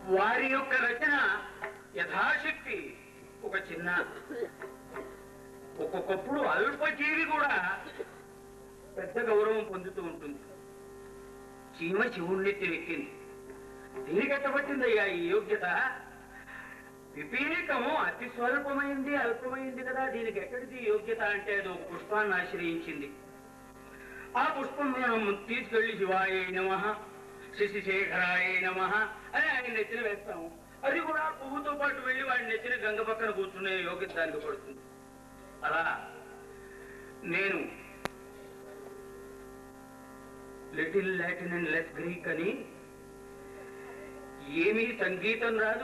వారి యొక్క రచన యథాశక్తి ఒక చిన్న ఒక్కొక్కప్పుడు అల్పజీవి కూడా పెద్ద గౌరవం పొందుతూ ఉంటుంది చీమ శివుణ్ణెత్తి ఎక్కింది దీనికి ఎట్టబట్టిందయ్యా ఈ యోగ్యత విపీలికము అతి స్వల్పమైంది అల్పమైంది కదా దీనికి ఎక్కడిది యోగ్యత అంటే అది ఒక పుష్పాన్ని ఆశ్రయించింది ఆ పుష్పం మనం తీసుకెళ్లి శివాయ నమ శశిశేఖరాయ నమ అని ఆయన నెత్తిన వేస్తాము అది కూడా పువ్వుతో పాటు వెళ్ళి వాడి నెత్తిన గంగ పక్కన కూర్చునే యోగ్యత దానికి పడుతుంది అలా నేను little Latin and less Greek అని ఏమీ సంగీతం రాదు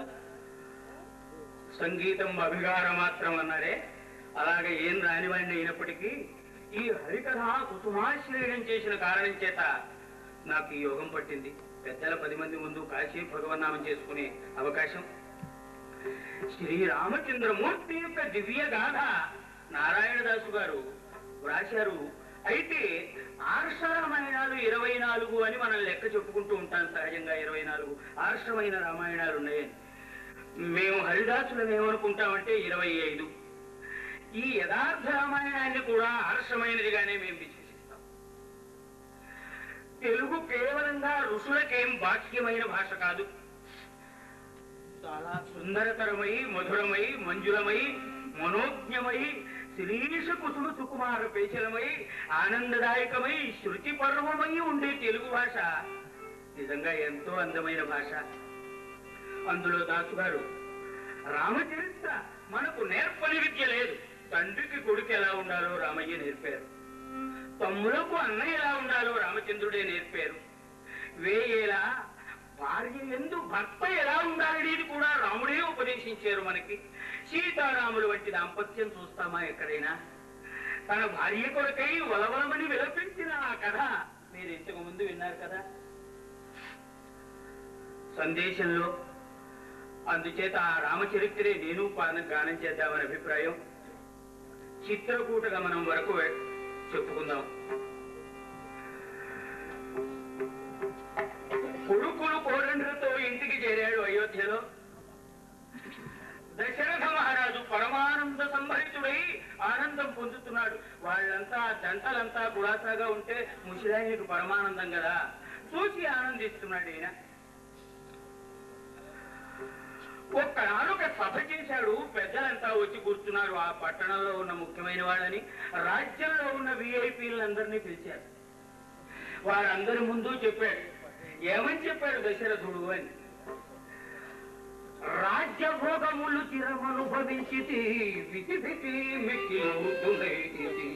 సంగీతం అభిగార మాత్రం అన్నారే అలాగే ఏం రానివాడిని అయినప్పటికీ ఈ హరికథ కుసుమాశ్రయం చేసిన కారణం చేత నాకు ఈ యోగం పట్టింది పెద్దల పది మంది ముందు కాశీ భగవన్నామం చేసుకునే అవకాశం శ్రీ రామచంద్రమూర్తి యొక్క దివ్య గాథ నారాయణదాసు గారు వ్రాశారు అయితే ఆర్ష రామాయణాలు ఇరవై నాలుగు అని మనం లెక్క చెప్పుకుంటూ ఉంటాం సహజంగా ఇరవై నాలుగు ఆర్షమైన రామాయణాలు ఉన్నాయని మేము హరిదాసులను ఏమనుకుంటామంటే ఇరవై ఐదు ఈ యథార్థ రామాయణాన్ని కూడా ఆర్షమైనదిగానే మేము విశ్వసిస్తాం తెలుగు కేవలంగా ఋషులకేం బాహ్యమైన భాష కాదు చాలా సుందరతరమై మధురమై మంజులమై మనోజ్ఞమై శిరీష కుసుమ సుకుమార పేచలమై ఆనందదాయకమై శృతి పర్వమై ఉండే తెలుగు భాష నిజంగా ఎంతో అందమైన భాష అందులో దాసు గారు రామచరిత్ర మనకు నేర్పని విద్య లేదు తండ్రికి కొడుకు ఎలా ఉండాలో రామయ్య నేర్పారు తమ్ములకు అన్నయ్య ఎలా ఉండాలో రామచంద్రుడే నేర్పారు వేయేలా భార్య ఎందు భర్త ఎలా ఉండాలనేది కూడా రాముడే ఉపదేశించారు మనకి సీతారాములు వంటి దాంపత్యం చూస్తామా ఎక్కడైనా తన భార్య కొరకై వలవలమని విలపించిన ఆ కథ మీరు ఇంతకు ముందు విన్నారు కదా సందేశంలో అందుచేత ఆ రామచరిత్రే నేను పాలన గానం చేద్దామని అభిప్రాయం చిత్రకూట గమనం వరకు వె- చెప్పుకుందాం కొడుకులు కోరండ్రతో ఇంటికి చేరాడు అయోధ్యలో దశరథ మహారాజు పరమానంద సంభరితుడై ఆనందం పొందుతున్నాడు వాళ్ళంతా జంటలంతా కులాసాగా ఉంటే ముసిలాయనకు పరమానందం కదా చూసి ఆనందిస్తున్నాడు ఈయన ఒక్కనాడొక సభ చేశాడు పెద్దలంతా వచ్చి కూర్చున్నారు ఆ పట్టణంలో ఉన్న ముఖ్యమైన వాళ్ళని రాజ్యంలో ఉన్న విఐపీలందరినీ పిలిచారు వారందరి ముందు చెప్పాడు ఏమని చెప్పాడు దశరథుడు అని రాజ్యభోగములు చిరమనుభవించి విధి విధి మిక్కిలుతున్నైతి.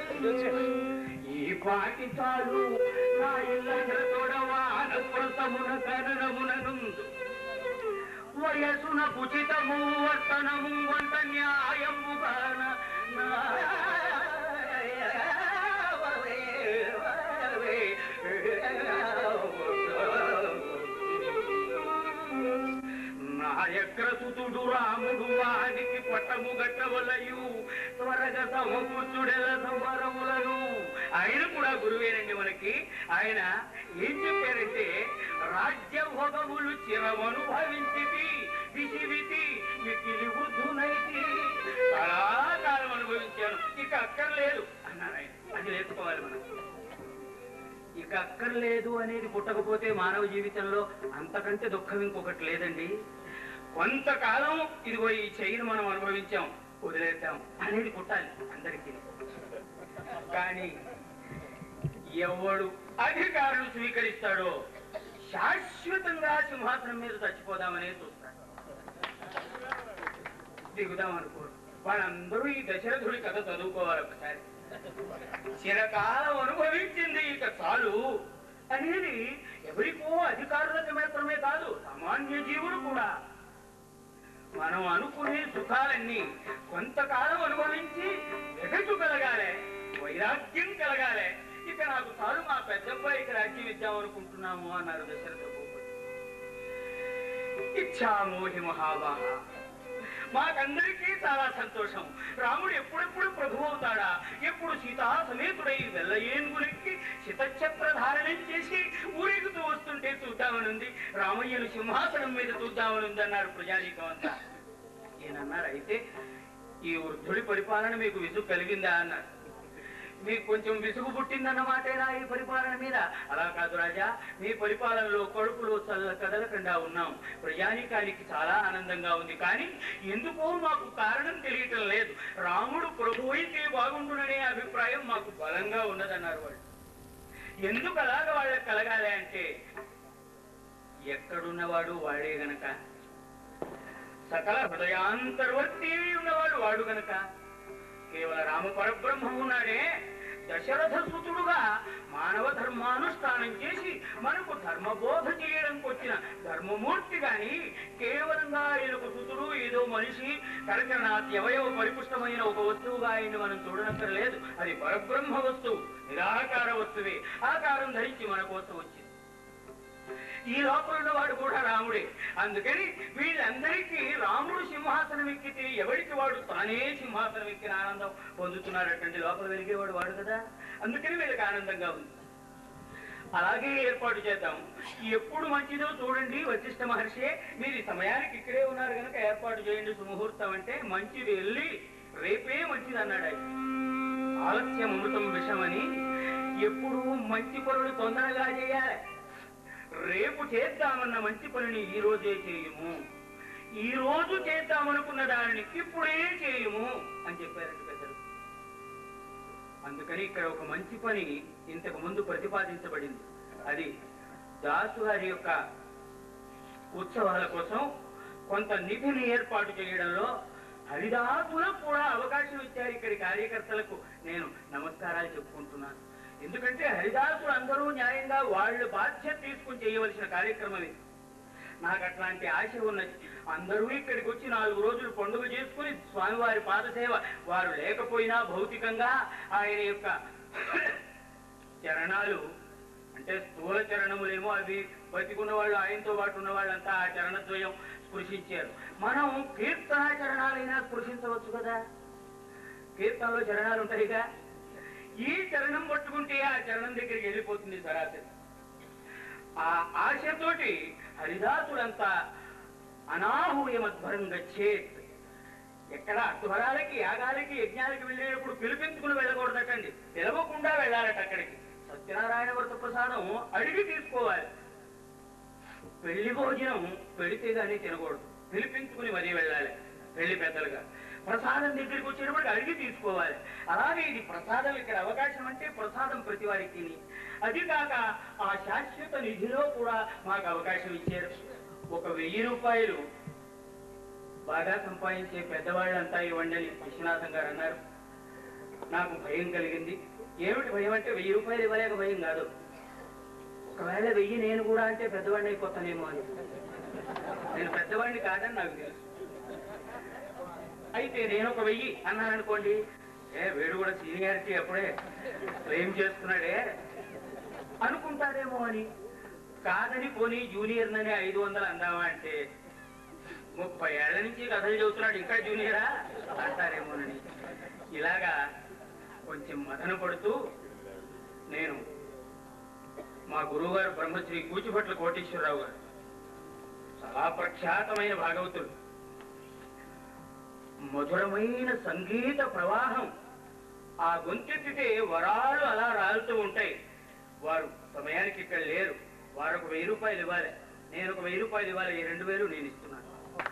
ఈ పాటి చాలు నా ఇల్లంద్ర తోడవాన కొలతమున కరణమునందు వయసున కుచితము వర్తనము వంట న్యాయము గాన నాయగ్రసుతుడు రాముడు వానికి పట్టము గట్టవలయు త్వరగా సమకూర్చుడెల సంబరములను ఆయన కూడా గురువేనండి మనకి ఆయన ఏం చెప్పారంటే రాజ్య భోగములు చిరమనుభవించి విసివితి మిక్కిలి వృద్ధునైతి చాలా కాలం అనుభవించాను ఇక అక్కర్లేదు అన్నారు ఆయన అది నేర్చుకోవాలి మనం ఇక అక్కర్లేదు అనేది పుట్టకపోతే మానవ జీవితంలో అంతకంటే దుఃఖం ఇంకొకటి లేదండి కొంతకాలం ఇదిగో ఈ చెయ్యిని మనం అనుభవించాం వదిలేద్దాం అనేది పుట్టాలి అందరికీ కానీ ఎవడు అధికారులు స్వీకరిస్తాడో శాశ్వతంగా సింహాసనం మీద చచ్చిపోదామనే చూస్తాడు దిగుదాం అనుకోరు వాళ్ళందరూ ఈ దశరథుడి కథ చదువుకోవాలి ఒకసారి చిరకాలం అనుభవించింది ఇక చాలు అనేది ఎవరికో అధికారులకు మాత్రమే కాదు సామాన్య జీవులు కూడా మనం అనుకునే సుఖాలన్నీ కొంతకాలం అనుభవించి ఎగచు కలగాలి వైరాగ్యం కలగాలి ఇక నాకు చాలు మా పెద్దబ్బాయికి రాజ్యం ఇద్దాం అనుకుంటున్నాము అన్నారు దశరథ భూపతి ఇచ్చామోహి మహాబాహ మాకందరికీ చాలా సంతోషం రాముడు ఎప్పుడెప్పుడు ప్రభు అవుతాడా ఎప్పుడు సీతా సమేతుడై వెళ్ళ ఏనుగులెక్కి శితఛత్ర ధారణం చేసి ఊరేగుతూ వస్తుంటే అంటే చూద్దామని ఉంది రామయ్యను సింహాసనం మీద చూద్దామని ఉంది అన్నారు ప్రజానీకం అంతా ఈయనన్నారు అయితే ఈ వృద్ధుడి పరిపాలన మీకు విసుగు కలిగిందా అన్నారు మీకు కొంచెం విసుగు పుట్టిందన్నమాటేనా ఈ పరిపాలన మీద అలా కాదు రాజా మీ పరిపాలనలో కడుపులో చల్ల కదలకుండా ఉన్నాం ప్రజానీకానికి చాలా ఆనందంగా ఉంది కానీ ఎందుకో మాకు కారణం తెలియటం లేదు రాముడు ప్రభు అయితే బాగుండుననే అభిప్రాయం మాకు బలంగా ఉన్నదన్నారు వాళ్ళు ఎందుకు అలాగ వాళ్ళకి కలగాలి అంటే ఎక్కడున్నవాడు వాడే గనక సకల హృదయాంతర్వర్తి ఉన్నవాడు వాడు గనక కేవల రామ పరబ్రహ్మ ఉన్నాడే దశరథ సుతుడుగా మానవ ధర్మానుష్ఠానం చేసి మనకు ధర్మబోధ చేయడానికి వచ్చిన ధర్మమూర్తి గాని కేవలంగా ఆయనకు సుతుడు ఏదో మనిషి కరకరణాత్ అవయవ పరిపుష్టమైన ఒక వస్తువుగా ఆయన్ని మనం చూడనక్కర్లేదు అది పరబ్రహ్మ వస్తువు నిరాకార వస్తువే ఆకారం ధరించి మన కోసం వచ్చింది ఈ లోపల ఉన్నవాడు కూడా రాముడే అందుకని వీళ్ళందరికీ రాముడు సింహాసనం ఎక్కితే ఎవరికి వాడు తానే సింహాసనం ఎక్కిన ఆనందం పొందుతున్నాడటండి లోపల వెలిగేవాడు వాడు కదా అందుకని వీళ్ళకి ఆనందంగా ఉంది అలాగే ఏర్పాటు చేద్దాం ఎప్పుడు మంచిదో చూడండి వశిష్ఠ మహర్షి మీరు ఈ సమయానికి ఇక్కడే ఉన్నారు కనుక ఏర్పాటు చేయండి సుముహూర్తం అంటే మంచిది వెళ్ళి రేపే మంచిది అన్నాడు ఆయన ఆలస్యం అమృతం విషమని ఎప్పుడు మంచి పనులు తొందరగా చేయాలి రేపు చేద్దామన్న మంచి పనిని ఈ రోజే చేయుము ఈ రోజు చేద్దామనుకున్న దానిని ఇప్పుడే చేయుము అని చెప్పారంట పెద్దలు అందుకని ఇక్కడ ఒక మంచి పని ఇంతకు ముందు ప్రతిపాదించబడింది అది దాసు గారి యొక్క ఉత్సవాల కోసం కొంత నిధిని ఏర్పాటు చేయడంలో హరిదాసులకు కూడా అవకాశం ఇచ్చారు ఇక్కడి కార్యకర్తలకు నేను నమస్కారాలు చెప్పుకుంటున్నాను ఎందుకంటే హరిదాసులు అందరూ న్యాయంగా వాళ్ళ బాధ్యత తీసుకుని చేయవలసిన కార్యక్రమం ఇది నాకు అట్లాంటి ఆశ ఉన్నది అందరూ ఇక్కడికి వచ్చి నాలుగు రోజులు పండుగ చేసుకుని స్వామివారి పాదసేవ వారు లేకపోయినా భౌతికంగా ఆయన యొక్క చరణాలు అంటే స్థూల చరణములేమో అవి బతికున్న వాళ్ళు ఆయనతో పాటు ఉన్న వాళ్ళంతా ఆ చరణద్వయం స్పృశించారు మనం కీర్తన చరణాలైనా స్పృశించవచ్చు కదా కీర్తనలో చరణాలు ఉంటాయిగా ఈ చరణం పట్టుకుంటే ఆ చరణం దగ్గరికి వెళ్ళిపోతుంది సరాసరి ఆ ఆశతోటి హరిదాసులంతా అనాహూయమధ్వరం గచ్చేత్ ఎక్కడ అధ్వరాలకి యాగాలకి యజ్ఞాలకి వెళ్ళేటప్పుడు పిలిపించుకుని వెళ్ళకూడదటండి పిలవకుండా వెళ్ళాలట అక్కడికి సత్యనారాయణ వ్రత ప్రసాదం అడిగి తీసుకోవాలి పెళ్లి భోజనం పెడితే గానీ తినకూడదు పిలిపించుకుని మరీ వెళ్ళాలి పెళ్లి పెద్దలుగా ప్రసాదం దగ్గరికి వచ్చేటప్పుడు అడిగి తీసుకోవాలి అలాగే ఇది ప్రసాదం ఇక్కడ అవకాశం అంటే ప్రసాదం ప్రతి వారికి అది కాక ఆ శాశ్వత నిధిలో కూడా మాకు అవకాశం ఇచ్చారు ఒక వెయ్యి రూపాయలు బాగా సంపాదించే పెద్దవాళ్ళంతా ఇవ్వండి అని విశ్వనాథం గారు అన్నారు నాకు భయం కలిగింది ఏమిటి భయం అంటే వెయ్యి రూపాయలు ఇవ్వలేక భయం కాదు ఒకవేళ వెయ్యి నేను కూడా అంటే పెద్దవాడిని అయిపోతానేమో అని నేను పెద్దవాడిని కాదని నాకు తెలుసు అయితే నేను ఒక వెయ్యి అన్నాను అనుకోండి ఏ వీడు కూడా సీనియారిటీ అప్పుడే క్లెయిమ్ చేస్తున్నాడే అనుకుంటారేమో అని కాదని పోనీ జూనియర్ నని ఐదు వందలు అందామా అంటే ముప్పై ఏళ్ల నుంచి కథలు చెబుతున్నాడు ఇంకా జూనియరా అంటారేమోనని ఇలాగా కొంచెం మదన పడుతూ నేను మా గురువు గారు బ్రహ్మశ్రీ కూచిభట్ల కోటేశ్వరరావు గారు చాలా ప్రఖ్యాతమైన భాగవతుడు మధురమైన సంగీత ప్రవాహం ఆ గొంతెత్తితే వరాలు అలా రాలుతూ ఉంటాయి వారు సమయానికి ఇక్కడ లేరు వారు ఒక వెయ్యి రూపాయలు ఇవ్వాలి నేను ఒక వెయ్యి రూపాయలు ఇవ్వాలి ఈ రెండు వేలు నేను ఇస్తున్నాను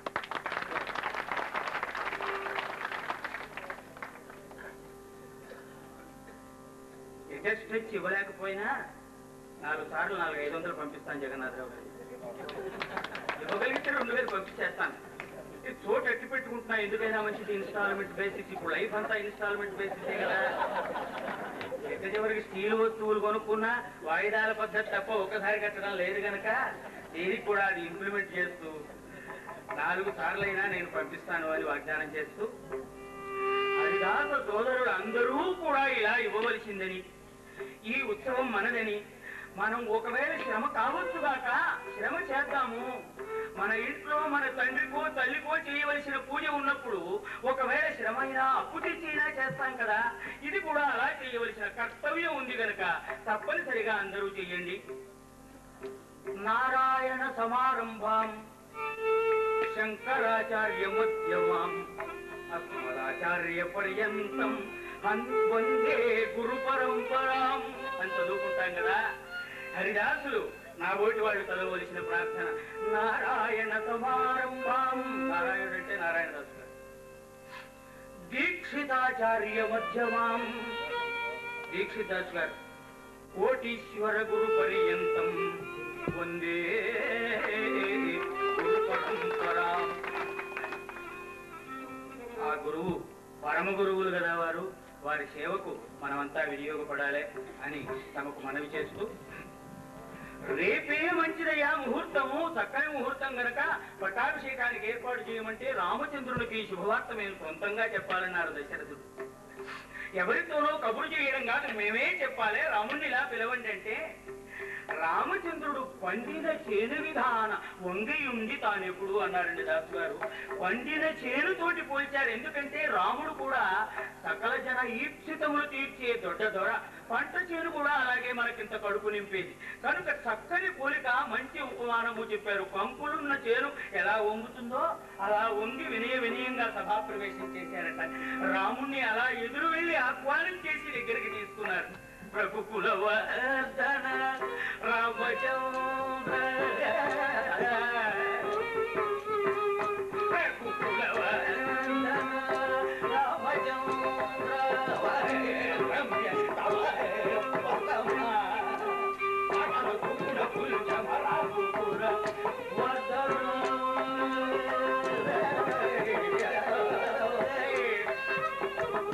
ఎగస్ట్ తెచ్చి ఇవ్వలేకపోయినా నాలుగు సార్లు నాలుగు ఐదు వందలు పంపిస్తాను జగన్నాథరావు గారు ఇవ్వగలిగితే రెండు వేలు పంపించేస్తాను ఈ చోటు ఎట్టి పెట్టుకుంటున్నా ఎందుకైనా మంచిది ఇన్స్టాల్మెంట్ బేసిస్ ఇప్పుడు లైఫ్ అంతా ఇన్స్టాల్మెంట్ బేసిస్ కదా ఎక్క చివరికి స్టీల్ వస్తువులు కొనుక్కున్నా వాయిదాల పద్ధతి తప్ప ఒక్కసారి కట్టడం లేదు గనక దీనికి కూడా అది ఇంప్లిమెంట్ చేస్తూ నాలుగు సార్లైనా నేను పంపిస్తాను అని వాగ్దానం చేస్తూ హరిదాస సోదరులు అందరూ కూడా ఇలా ఇవ్వవలసిందని ఈ ఉత్సవం మనదని మనం ఒకవేళ శ్రమ కావచ్చుగాక శ్రమ చేద్దాము మన ఇంట్లో మన తండ్రికో తల్లికో చేయవలసిన పూజ ఉన్నప్పుడు ఒకవేళ శ్రమ అయినా అప్పు తెచ్చినా చేస్తాం కదా ఇది కూడా అలా చేయవలసిన కర్తవ్యం ఉంది గనక తప్పనిసరిగా అందరూ చెయ్యండి నారాయణ సమారంభాం శంకరాచార్య మధ్యమాం అస్మదాచార్య పర్యంతం హన్ వందే గురు పరంపరాం అని చదువుకుంటాం కదా హరిదాసులు నా ఓటి వాళ్ళు చదవవలసిన ప్రార్థన నారాయణ సమారంభాం నారాయణుడు అంటే నారాయణ దాసు గారు దీక్షితాచార్య మధ్యమాం దీక్షితాచ్ గారు కోటీశ్వర గురు పర్యంతం వందే గురు పరంపరా ఆ గురువు పరమ గురువులు కదా వారు వారి సేవకు మనమంతా వినియోగపడాలి అని తమకు మనవి చేస్తూ రేపే మంచిదయ్యా ముహూర్తము చక్కని ముహూర్తం గనక పట్టాభిషేకానికి ఏర్పాటు చేయమంటే రామచంద్రునికి ఈ శుభవార్త మేము సొంతంగా చెప్పాలన్నారు దశరథుడు ఎవరితోనో కబురు చేయడం కాదు మేమే చెప్పాలి రాముణ్ణి ఇలా పిలవండి అంటే రామచంద్రుడు పండిన చేను విధాన వంగయుండి తానెప్పుడు అన్నారండి దాసు గారు పండిన చేనుతోటి పోల్చారు ఎందుకంటే రాముడు కూడా సకల జన ఈప్సితములు తీర్చే దొడ్డ దొర పంట చేను కూడా అలాగే మనకింత కడుపు నింపేది కనుక చక్కని పోలిక మంచి ఉపమానము చెప్పారు కంకులున్న చేను ఎలా వంగుతుందో అలా వంగి వినయ వినయంగా సభాప్రవేశం చేశారట రాముణ్ణి అలా ఎదురు వెళ్ళి ఆహ్వానం చేసి దగ్గరికి తీసుకున్నారు రఘుకుల వర్ధన రామచంద్ర రఘుకుల వర్ధన రామచంద్ర రమ్య తవ పదమ రఘుకుల పుల్చమ రఘుకుల వర్ధన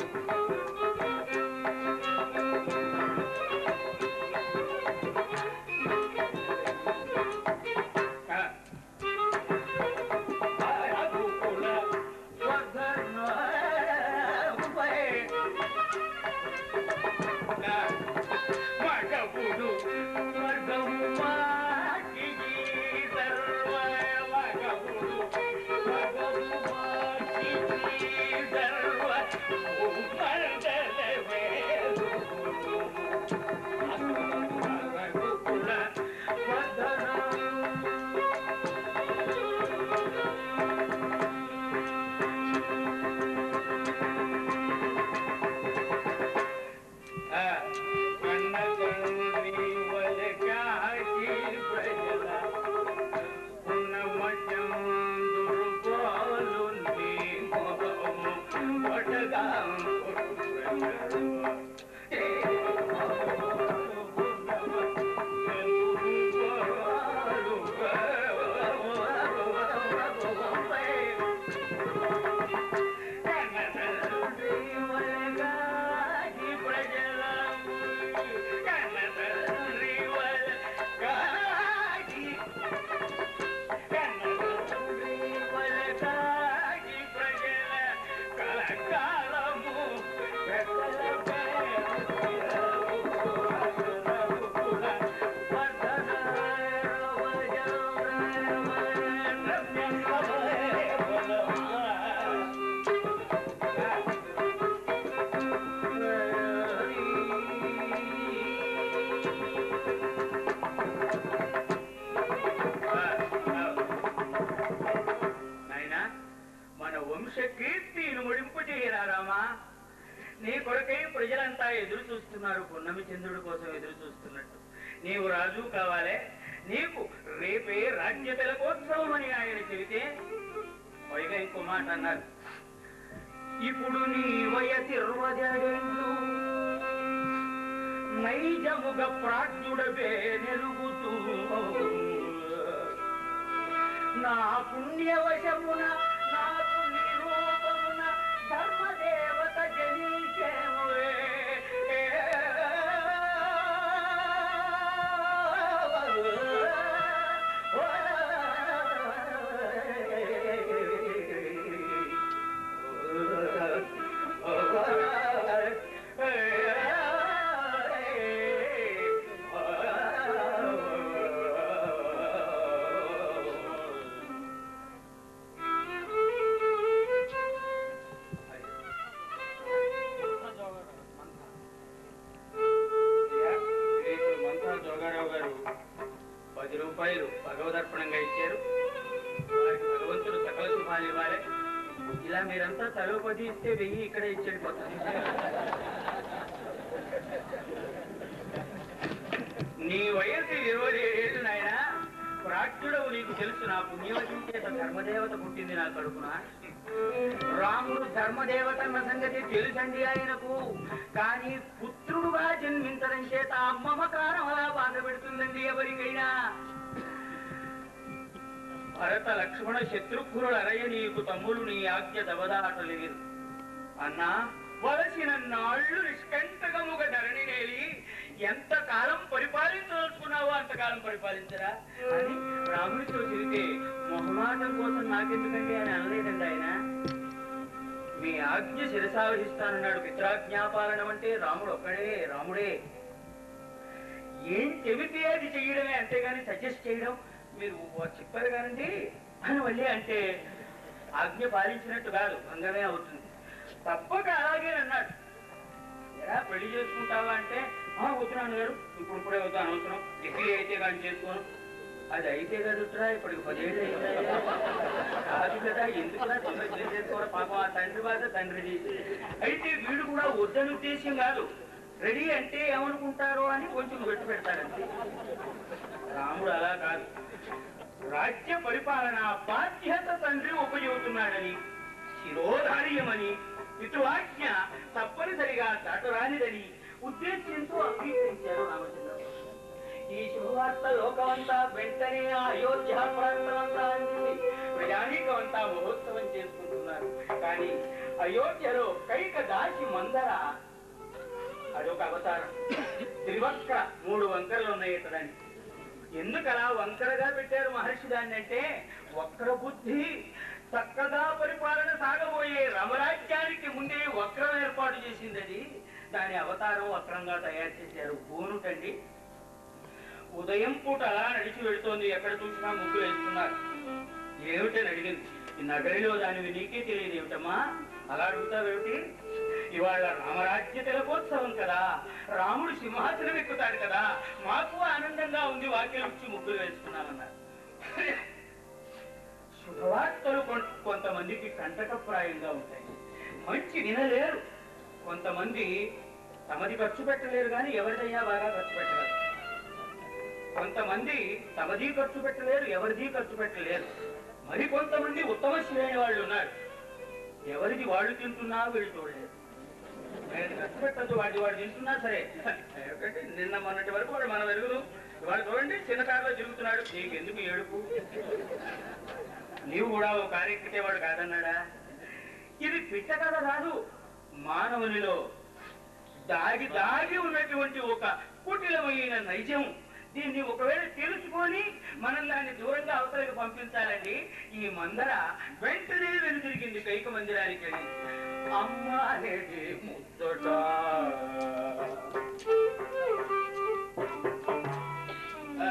నాయనా మన వంశ కీర్తిని ముడింపు చేయరా రామా నీ కొరకై ప్రజలంతా ఎదురు చూస్తున్నారు పున్నమి చంద్రుడి కోసం ఎదురు చూస్తున్నట్టు నీవు రాజు కావాలే నీకు రేపే రాజ్య తిలకోత్సవం అని ఆయన చెబితే పైగా ఇంకో మాట అన్నారు ఇప్పుడు నీ వయసిర్వజడెండు నైజముగ ప్రాజ్ఞుడవే నెరుగుతూ నా పుణ్యవశమున నాకు నిరూపమున ధర్మదేవత జనించేమువే రూపాయలు భగవదర్పణంగా ఇచ్చారు వారికి భగవంతుడు సకల శుభాలు ఇవ్వాలి ఇలా మీరంతా తలో పది ఇస్తే వెయ్యి ఇక్కడే ఇచ్చేది పోతుంది నీ వయసు ఇరవై ఏళ్ళు నాయన ప్రాజ్ఞుడవు నీకు తెలుసు నా పుణ్యవతి చేత ధర్మదేవత పుట్టింది నా కడుపున రాముడు ధర్మదేవత అన్న సంగతి తెలుసండి ఆయనకు కానీ పుత్రుడుగా జన్మించడం చేత ఆ మమకారం అలా బాధ పెడుతుందండి ఎవరికైనా భరత లక్ష్మణ శత్రుఘ్నుడు అరయ నీకు తమ్ముడు నీ ఆజ్ఞ దవదాటలేదు అన్నా వలసిన నాళ్ళు నిష్కంటకముగ ధరణి నేలి ఎంత కాలం పరిపాలించదలుచుకున్నావో అంతకాలం పరిపాలించరా అని రాముడితో చెబితే మొహమాటం కోసం నాకెందుకండి అని అనలేదండి ఆయన మీ ఆజ్ఞ శిరసావహిస్తానన్నాడు పిత్రాజ్ఞాపాలనం అంటే రాముడు ఒక్కడే రాముడే ఏం చెబితే అది చెయ్యడమే అంతేగాని సజెస్ట్ చేయడం మీరు చెప్పారు కానండి అని మళ్ళీ అంటే ఆజ్ఞ పాలించినట్టు కాదు భంగమే అవుతుంది తప్పక అలాగే అన్నాడు ఎలా పెళ్లి చేసుకుంటావా అంటే ఆ వద్దు నాన్నగారు ఇప్పుడు ఇప్పుడే వద్దు అనవసరం డిగ్రీ అయితే కానీ చేసుకోను అది అయితే కదుట్రా ఇప్పటికి పదిహేడు అయిందా కాదు కదా ఎందుకులా తొందర చేసుకోవడం పాపం ఆ తండ్రి బాధ తండ్రిది అయితే వీడు కూడా వద్దని ఉద్దేశం కాదు రెడీ అంటే ఏమనుకుంటారో అని కొంచెం వెట్టు పెడతాడంతే రాముడు అలా కాదు రాజ్య పరిపాలన బాధ్యత తండ్రి ఉపయోగుతున్నాడని శిరోధార్యమని పితృవాజ్ఞ తప్పనిసరిగా దాటరానిదని ఉద్దేశంతో అభ్యర్థించారు రామచంద్ర ఈ శుభవార్త లోకమంతా వెంటనే ఆ అయోధ్య ప్రాంతమంతా అందింది ప్రజానీకమంతా మహోత్సవం చేసుకుంటున్నారు కానీ అయోధ్యలో కైక దాసి మందర అదొక అవతారం త్రివక్ర మూడు వంకరలు ఉన్నాయి దానికి ఎందుకు అలా వంకరగా పెట్టారు మహర్షి దాన్ని అంటే వక్ర బుద్ధి చక్కగా పరిపాలన సాగబోయే రమరాజ్యానికి ముందే వక్రం ఏర్పాటు చేసింది అది దాని అవతారం వక్రంగా తయారు చేశారు బోనుటండి ఉదయం పూట అలా నడిచి వెళుతోంది ఎక్కడ చూసినా ముగ్గులు వేస్తున్నారు ఏమిటని అడిగింది ఈ నగరిలో దానివి నీకే తెలియదు ఏమిటమ్మా అలా అడుగుతావేమిటి ఇవాళ రామరాజ్య తిలకోత్సవం కదా రాముడు సింహాసనం ఎక్కుతాడు కదా మాకు ఆనందంగా ఉంది వాక్యం వచ్చి ముగ్గులు వేసుకున్నామన్నారు శుభవార్తలు కొన్- కొంతమందికి కంటకప్రాయంగా ఉంటాయి మంచి వినలేరు కొంతమంది తమది ఖర్చు పెట్టలేరు కానీ ఎవరిదైనా బాగా ఖర్చు పెట్టలేరు కొంతమంది తమది ఖర్చు పెట్టలేరు ఎవరిది ఖర్చు పెట్టలేరు మరి కొంతమంది ఉత్తమ శ్రేణి వాళ్ళు ఉన్నారు ఎవరిది వాళ్ళు తింటున్నా వీళ్ళు చూడలేరు నేను ఖర్చు పెట్టద్దు వాడి వాడు తింటున్నా సరే ఎందుకంటే నిన్న మొన్నటి వరకు వాడు మన వెలుగులు వాడు చూడండి చిన్న కారులో తిరుగుతున్నాడు నీకెందుకు ఏడుపు నీవు కూడా ఓ కారు ఎక్కితే వాడు కాదన్నాడా ఇది పిట్ట కథ కాదు మానవునిలో దాగి దాగి ఉన్నటువంటి ఒక కుటిలమైన నైజం దీన్ని ఒకవేళ తెలుసుకొని మనం దాన్ని దూరంగా అవతలకి పంపించాలండి ఈ మందర వెంటనే వెనుతిరిగింది కైక మందిరానికి వెళ్ళి అమ్మ అనేది ముద్దట ఆ.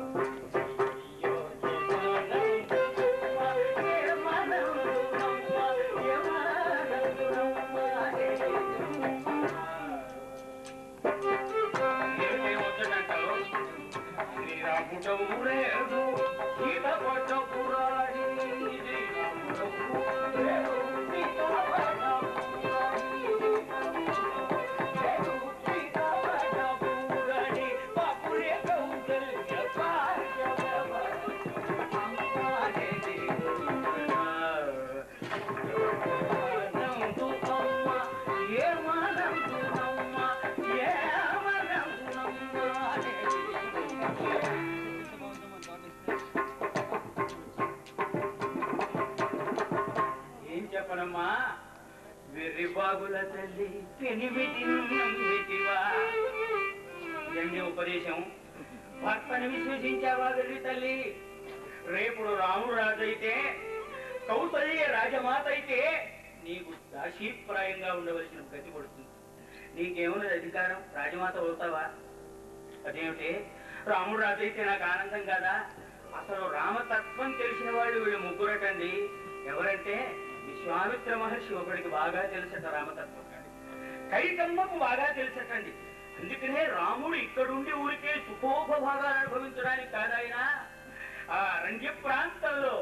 ఏం చెప్పనమ్మా వెర్రిబాగుల తల్లి పెనిమిటి నమ్మితివా ఎన్ని ఉపదేశం భర్తను విశ్వసించావా వెర్రి తల్లి రేపుడు రాముడు రాజు అయితే కౌసల్య రాజమాత అయితే నీకు దాశీప్రాయంగా ఉండవలసిన గతి పడుతుంది నీకేమున్నది అధికారం రాజమాత అవుతావా అదేమిటి రాముడు రాజు అయితే నాకు ఆనందం కదా అసలు రామతత్వం తెలిసిన వాళ్ళు వీళ్ళు ముగ్గురటండి ఎవరంటే విశ్వామిత్ర మహర్షి ఒకడికి బాగా తెలుసట రామతత్వం కైకమ్మకు బాగా తెలుసటండి అందుకనే రాముడు ఇక్కడుండి ఊరికే సుఖోపభాగాలు అనుభవించడానికి కాదాయన ఆ అరణ్య ప్రాంతంలో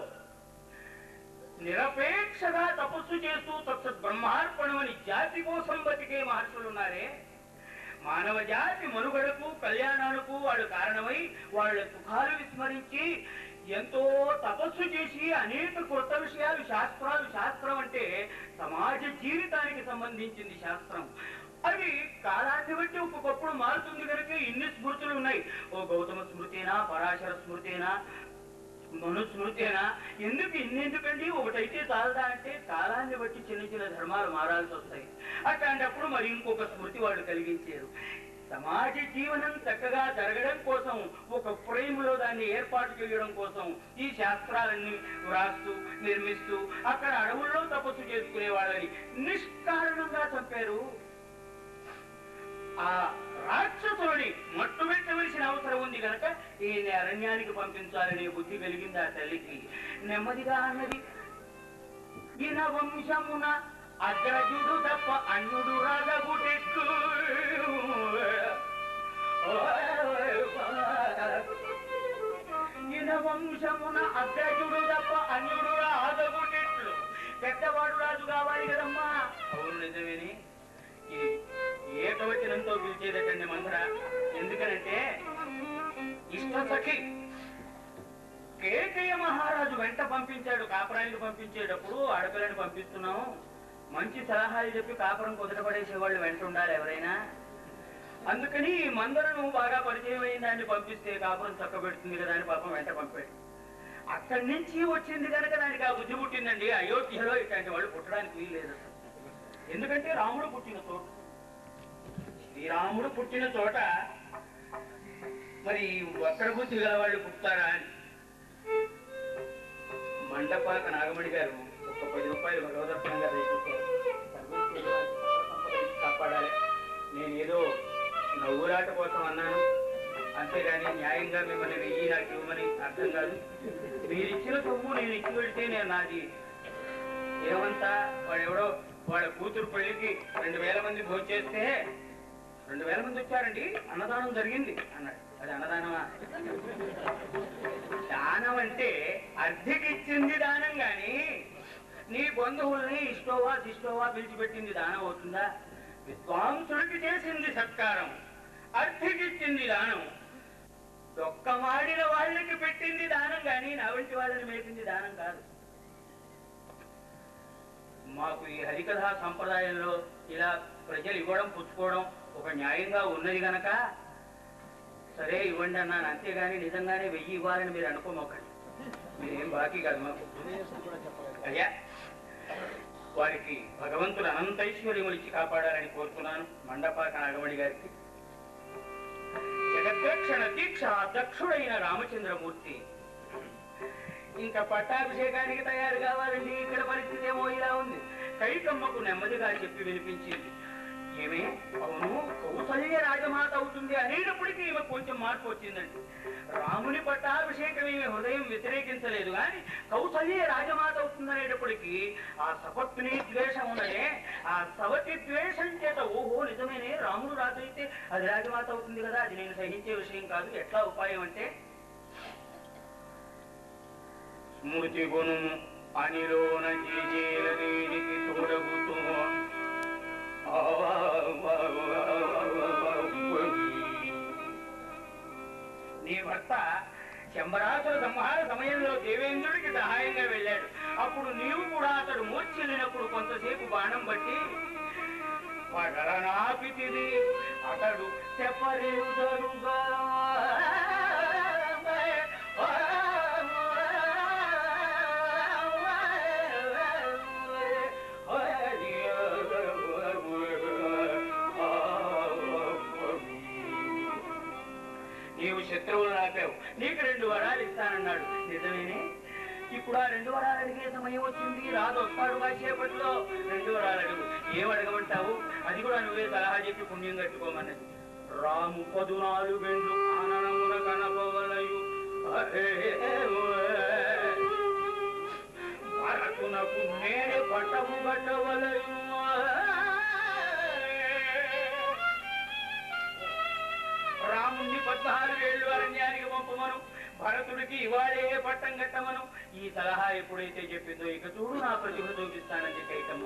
నిరపేక్షగా తపస్సు చేస్తూ తత్సత్ బ్రహ్మార్పణమని జాతి కోసం బతికే మహర్షులు ఉన్నారే మానవ జాతి మనుగడకు కళ్యాణాలకు వాళ్ళు కారణమై వాళ్ళ సుఖాలు విస్మరించి ఎంతో తపస్సు చేసి అనేక కొత్త విషయాలు శాస్త్రాలు శాస్త్రం అంటే సమాజ జీవితానికి సంబంధించింది శాస్త్రం అది కాలాన్ని బట్టి ఒక్కొక్కప్పుడు మారుతుంది కనుక ఇన్ని స్మృతులు ఉన్నాయి ఓ గౌతమ స్మృతేనా పరాశర స్మృతేనా మనుస్మృతేనా ఎందుకు ఇన్నెందుకండి ఒకటైతే చాలదా అంటే కాలాన్ని బట్టి చిన్న చిన్న ధర్మాలు మారాల్సి వస్తాయి అట్లాంటప్పుడు మరి ఇంకొక స్మృతి వాళ్ళు కలిగించారు సమాజ జీవనం చక్కగా జరగడం కోసం ఒక ఫ్రేమ్ లో దాన్ని ఏర్పాటు చేయడం కోసం ఈ శాస్త్రాలన్నీ వ్రాస్తూ నిర్మిస్తూ అక్కడ అడవుల్లో తపస్సు చేసుకునే వాళ్ళని నిష్కారణంగా చంపారు ఆ రాక్షసుని మట్టు పెట్టవలసిన అవసరం ఉంది కనుక ఈయన్ని అరణ్యానికి పంపించాలనే బుద్ధి కలిగింది ఆ తల్లికి నెమ్మదిగా అన్నది ఈయన వంశమున అగ్రజుడు తప్ప అన్యుడు రాగగుటెట్టు ఈయన వంశమున అగ్రజుడు తప్ప అన్యుడు రాగగుటెట్లు పెద్దవాడు రాజు కావాలి కదమ్మా అవును నిజమేని ఇది ఏకవచనంతో పిలిచేదటండి మంత్ర ఎందుకనంటే ఇష్ట సఖి కేకయ్య మహారాజు వెంట పంపించాడు కాపురానికి పంపించేటప్పుడు ఆడపిల్లని పంపిస్తున్నాం మంచి సలహాలు చెప్పి కాపురం కుదరపడేసే వాళ్ళు వెంట ఉండాలి ఎవరైనా అందుకని ఈ మందరను బాగా పరిచయం అయిన దాన్ని పంపిస్తే కాపురం చక్కబెడుతుంది కదా అని పాపం వెంట పంపాడు అక్కడి నుంచి వచ్చింది కనుక దానికి ఆ బుద్ధి పుట్టిందండి అయోధ్యలో ఇట్లాంటి వాళ్ళు పుట్టడానికి వీలు లేదు అసలు. ఎందుకంటే రాముడు పుట్టిన చోట శ్రీరాముడు పుట్టిన చోట మరి వక్ర బుద్ధి గల వాళ్ళు పుట్టారా అని మండపాక నాగమణి గారు ఒక పది రూపాయలు భగవదర్శనంగా తీసుకొచ్చారు కాపాడాలి నేను ఏదో నవ్వురాట కోసం అన్నాను అంతేగాని న్యాయంగా మిమ్మల్ని వెయ్యి నాకు ఇవ్వమని అర్థం కాదు మీరు ఇచ్చిన సొమ్ము నేను ఇచ్చి పెడితే నేను నాది ఏమంతా వాడెవడో వాళ్ళ కూతురు పెళ్లికి రెండు వేల మంది భోంచేస్తే రెండు వేల మంది వచ్చారండి అన్నదానం జరిగింది అన్నాడు అది అన్నదానమా దానం అంటే అద్దెకిచ్చింది దానం గాని నీ బంధువుల్ని ఇష్టోవా శిష్టోవా పిలిచిపెట్టింది దానం అవుతుందా విద్వాంసుడికి చేసింది సత్కారం అద్దెకిచ్చింది దానం దొక్కమాడిన వాళ్ళకి పెట్టింది దానం గాని నా వంటి వాళ్ళని మేపింది దానం కాదు మాకు ఈ హరికథా సంప్రదాయంలో ఇలా ప్రజలు ఇవ్వడం పుచ్చుకోవడం ఒక న్యాయంగా ఉన్నది గనక సరే ఇవ్వండి అన్నాను అంతేగాని నిజంగానే వెయ్యి ఇవ్వాలని మీరు అనుకోమోకండి మీరేం బాకీ కాదు మాకు అయ్యా వారికి భగవంతుడు అనంత ఐశ్వర్యములు ఇచ్చి కాపాడాలని కోరుతున్నాను మండపాక నాగమణి గారికి జగద్రక్షణ దీక్ష దక్షుడైన రామచంద్రమూర్తి ఇంకా పట్టాభిషేకానికి తయారు కావాలండి ఇక్కడ పరిస్థితి ఏమో ఇలా ఉంది కైకమ్మకు నెమ్మదిగా చెప్పి వినిపించింది ఏమే అవును కౌసల్య రాజమాత అవుతుంది అనేటప్పటికీ ఈమె కొంచెం మార్పు వచ్చిందండి రాముని పట్టాభిషేకం ఈమె హృదయం వ్యతిరేకించలేదు కానీ కౌసల్య రాజమాత అవుతుంది అనేటప్పటికీ ఆ సపత్ని ద్వేషం ఉన్నదే ఆ సవతి ద్వేషం చేత ఓహో నిజమేనే రాముడు రాజు అయితే అది రాజమాత అవుతుంది కదా అది నేను సహించే విషయం కాదు ఎట్లా ఉపాయం అంటే స్మృతి గుణు అనిలోన జీజేలనేనికి తోడగుతూ నీ భర్త శంబరాసుల సంహార సమయంలో దేవేంద్రుడికి సహాయంగా వెళ్ళాడు అప్పుడు నీవు కూడా అతడు మూర్చెల్లినప్పుడు కొంతసేపు బాణం బట్టి పగలనాపితిది అతడు చెప్పలేదుగా నీవు శత్రువులు ఆపావు నీకు రెండు వరాలు ఇస్తానన్నాడు నిజమేనే ఇప్పుడు ఆ రెండు వరాలు అడిగే సమయం వచ్చింది రాదు వస్తాడు కాసేపట్లో రెండు వరాలు అడుగు ఏం అడగమంటావు అది కూడా నువ్వే సలహా చెప్పి పుణ్యం కట్టుకోమన్నది రాము పదునాలుగెండ్లు ఆననమున కనపవలయు భరతునకు నేనే పట్టము కట్టవలయు రాముణ్ణి పద్నాలుగు ఏళ్ళు అరణ్యానికి పంపమను భరతుడికి ఇవాళే పట్టం కట్టమను ఈ సలహా ఎప్పుడైతే చెప్పిందో ఇక చూడు నా ప్రతిభ చూపిస్తానని కైకమ్మ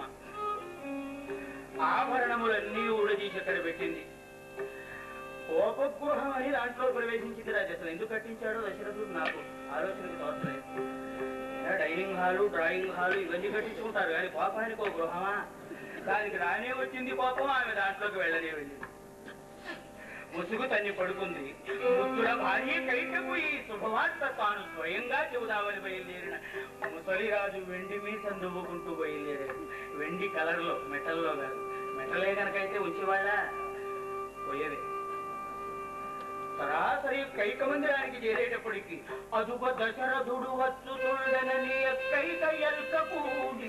ఆభరణములన్నీ ఊడదీసి అక్కడ పెట్టింది కోపగృహం అని దాంట్లో ప్రవేశించింది రాజు అసలు ఎందుకు కట్టించాడో దశరథుడు నాకు ఆలోచనకి తోచలేదు ఏ డైనింగ్ హాలు డ్రాయింగ్ హాలు ఇవన్నీ కట్టించుకుంటారు కానీ కోపానికి ఒక గృహమా దానికి రానే వచ్చింది కోపం ఆమె దాంట్లోకి వెళ్ళనే వెళ్ళింది ముసుగు తన్ని పడుకుంది ముద్దుల భార్య కైకకు ఈ శుభవార్త తాను స్వయంగా చెబుదామని బయలుదేరిన ముసలిరాజు వెండి మీద దువ్వుకుంటూ బయలుదేరాడు వెండి కలర్లో మెటల్లో కాదు మెటలే కనుకైతే ఉంచేవాళ్ళ పోయేది సరాసరి కైక మందిరానికి చేరేటప్పటికి అదుప దశరథుడు వచ్చుతుండనని కైక ఎల్క కూడి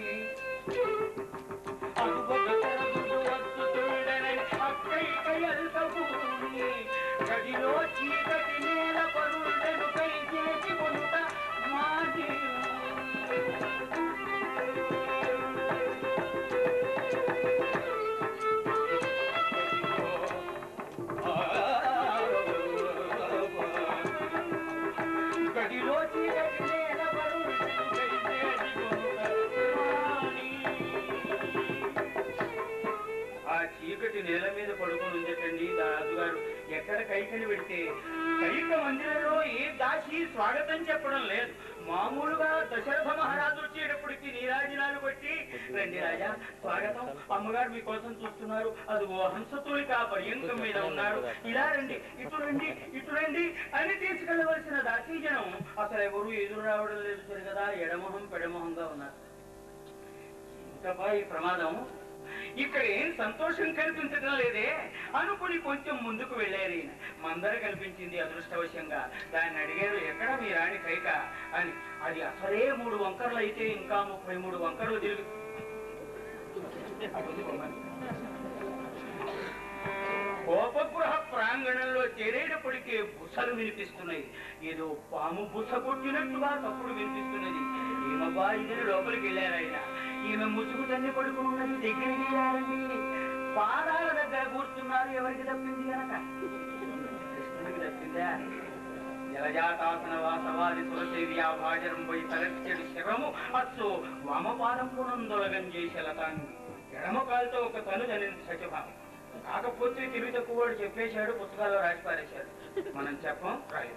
అదుప దశరథుడు వచ్చుతుండనని అక్కైక ఎల్క కూడి గదిలో చీకటి నేల పరుండెను కై చేసి కొంత మాటి గదిలో చీకటి నేల పరుండెను కై చేసి కొంత మాటి. ఆ చీకటి నేల మీద పడుకొని ఉందటండి రాజుగారు ఎక్కడ కైకని పెడితే కైక మందిరంలో ఏ దాసి స్వాగతం చెప్పడం లేదు మామూలుగా దశరథ మహారాజు వచ్చేటప్పటికి నీరాజనాలు బట్టి రండి రాజా స్వాగతం అమ్మగారు మీకోసం చూస్తున్నారు అది ఓ హంసతులిక పర్యంకం మీద ఉన్నారు ఇలా రండి ఇటు రండి ఇటు రండి అని తీసుకెళ్ళవలసిన దాసీజనం అసలు ఎవరు ఎదురు రావడం లేదు సరి కదా ఎడమొహం పెడమొహంగా ఉన్నారు ఇంకా ఈ ప్రమాదం ఇక్కడ ఏం సంతోషం కనిపించడం లేదే అనుకుని కొంచెం ముందుకు వెళ్ళారు ఈయన మందర కనిపించింది అదృష్టవశంగా దాన్ని అడిగారు ఎక్కడ మీ రాణి కైక అని అది అసలే మూడు వంకరలు అయితే ఇంకా ముప్పై మూడు వంకరలు తిరిగి కోపగృహ ప్రాంగణంలో చేరేటప్పటికే బుసలు వినిపిస్తున్నాయి ఏదో పాము బుస కొట్టినట్టుగా తప్పుడు వినిపిస్తున్నది ఈమెబ్బా ఇద్దరు లోపలికి వెళ్ళారు ఆయన ఈమె ముసుగు తన్ని పడుకుని ఉన్నది దగ్గరికి వెళ్ళారండి పాదాల దగ్గర కూర్చున్నారు ఎవరికి తప్పింది గనక కృష్ణుడికి తప్పిందా జలజాతాసన వాసవాది సురసేవి ఆ భాజరం పై తలచెడు శరము అచ్చు వామపాదం పునందొలగం చేసి లతాన్ని ఎడమ కాలుతో ఒక తను జనింది సత్యభామ కాకపోతే తెలివి తక్కువ వాడు చెప్పేశాడు పుస్తకాల్లో రాసి పారేశాడు మనం చెప్పం రాయదు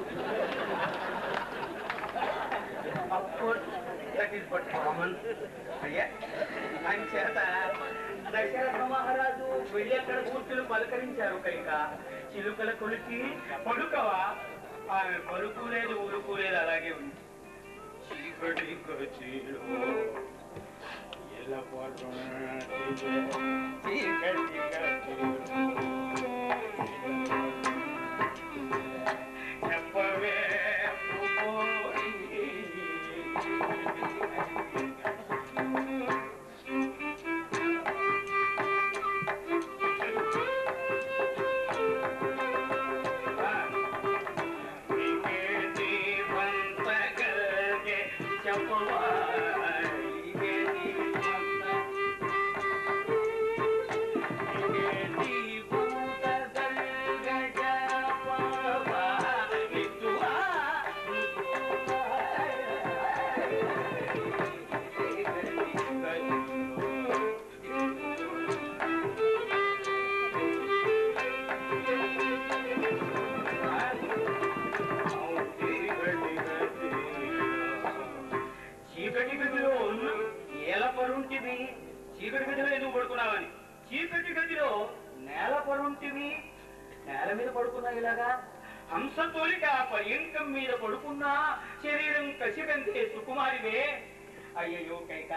దట్ ఈస్ బట్ కామన్ అయ్యా ఆయన చేత దశరథ మహారాజు వెళ్ళి అక్కడ కూర్చుని పలకరించారు కైక చిలుకల కొలికి పలుకవా ఆమె పలుకు లేదు ఉలుకు లేదు అలాగే ఉంది చీకటి గచిలో ఎలపడునటివే, చీకటి గచిలో చెప్పవే పుకోరి. నీకేటి వంతగల్గే చెప్పవా నీకేటి వంత నీకేటి వంతగల్గే చెప్పవా ఇటువా చీకటి గదిలో ఉన్న నేల పరుంటివి చీకటి గదిలో ఎందుకు పడుకున్నావని చీకటి గదిలో నేల పరుంటివి నేల మీద పడుకున్నా ఇలాగా హంస తోలిక పర్యంకం మీద పడుకున్నా శరీరం కసిగంతే సుకుమారివే అయ్యయ్యో కైక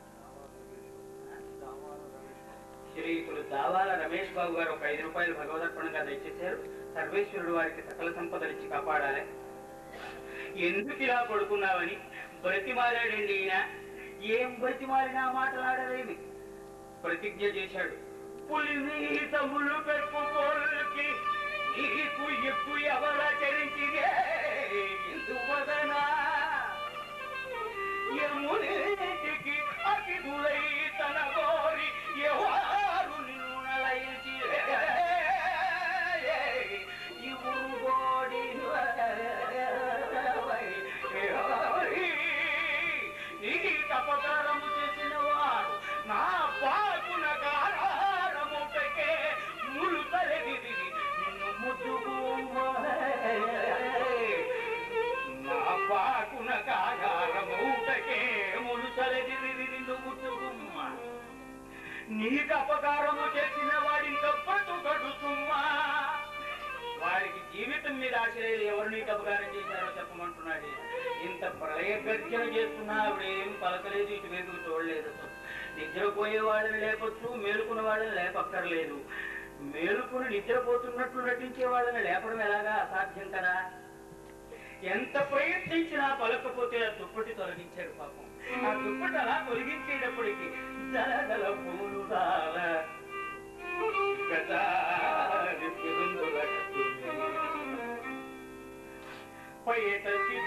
శ్రీకులు దావాల రమేష్ బాబు గారు ఒక ఐదు రూపాయలు భగవదర్పణగా దయచేశారు సర్వేశ్వరుడు వారికి సకల సంపదలు ఇచ్చి కాపాడాలి ఎందుకు ఇలా పడుకున్నావని బ్రతిమాలాడండి ఈయన ఏం బ్రతిమాలినా మాట్లాడలేవి ప్రతిజ్ఞ చేశాడు పులిని తమ్ములు పెట్టుకోలకి నీకు ఎక్కువ ఎవరాచరించిదే ఇందువదనా యమునేటికి అతిథులై తన గోరి ఎవరు నిన్ను నలయించి ఇవురు గోడి నీకు అపకారము చేసిన వాడింక బ్రతుకడు సుమ్మా వారికి జీవితం మీద ఆశ లేదు ఎవరు నీకు అపకారం చేశారో చెప్పమంటున్నాడు ఇంత ప్రళయ గర్జన చేస్తున్నా ఆవిడేం పలకలేదు ఇటు వైపుకు చూడలేదు అసలు నిద్రపోయే వాళ్ళని లేపొచ్చు మేలుకున్న వాళ్ళని లేపక్కర్లేదు మేలుకుని నిద్రపోతున్నట్లు నటించే వాళ్ళని లేపడం ఎలాగా అసాధ్యం కదా ఎంత ప్రయత్నించినా పలకపోతే ఆ దుప్పటి తొలగించాడు పాపం ఆ దుప్పటి అలా తొలగించేటప్పటికి జలగల పూలు రాల గజారి పిరుందుల పైట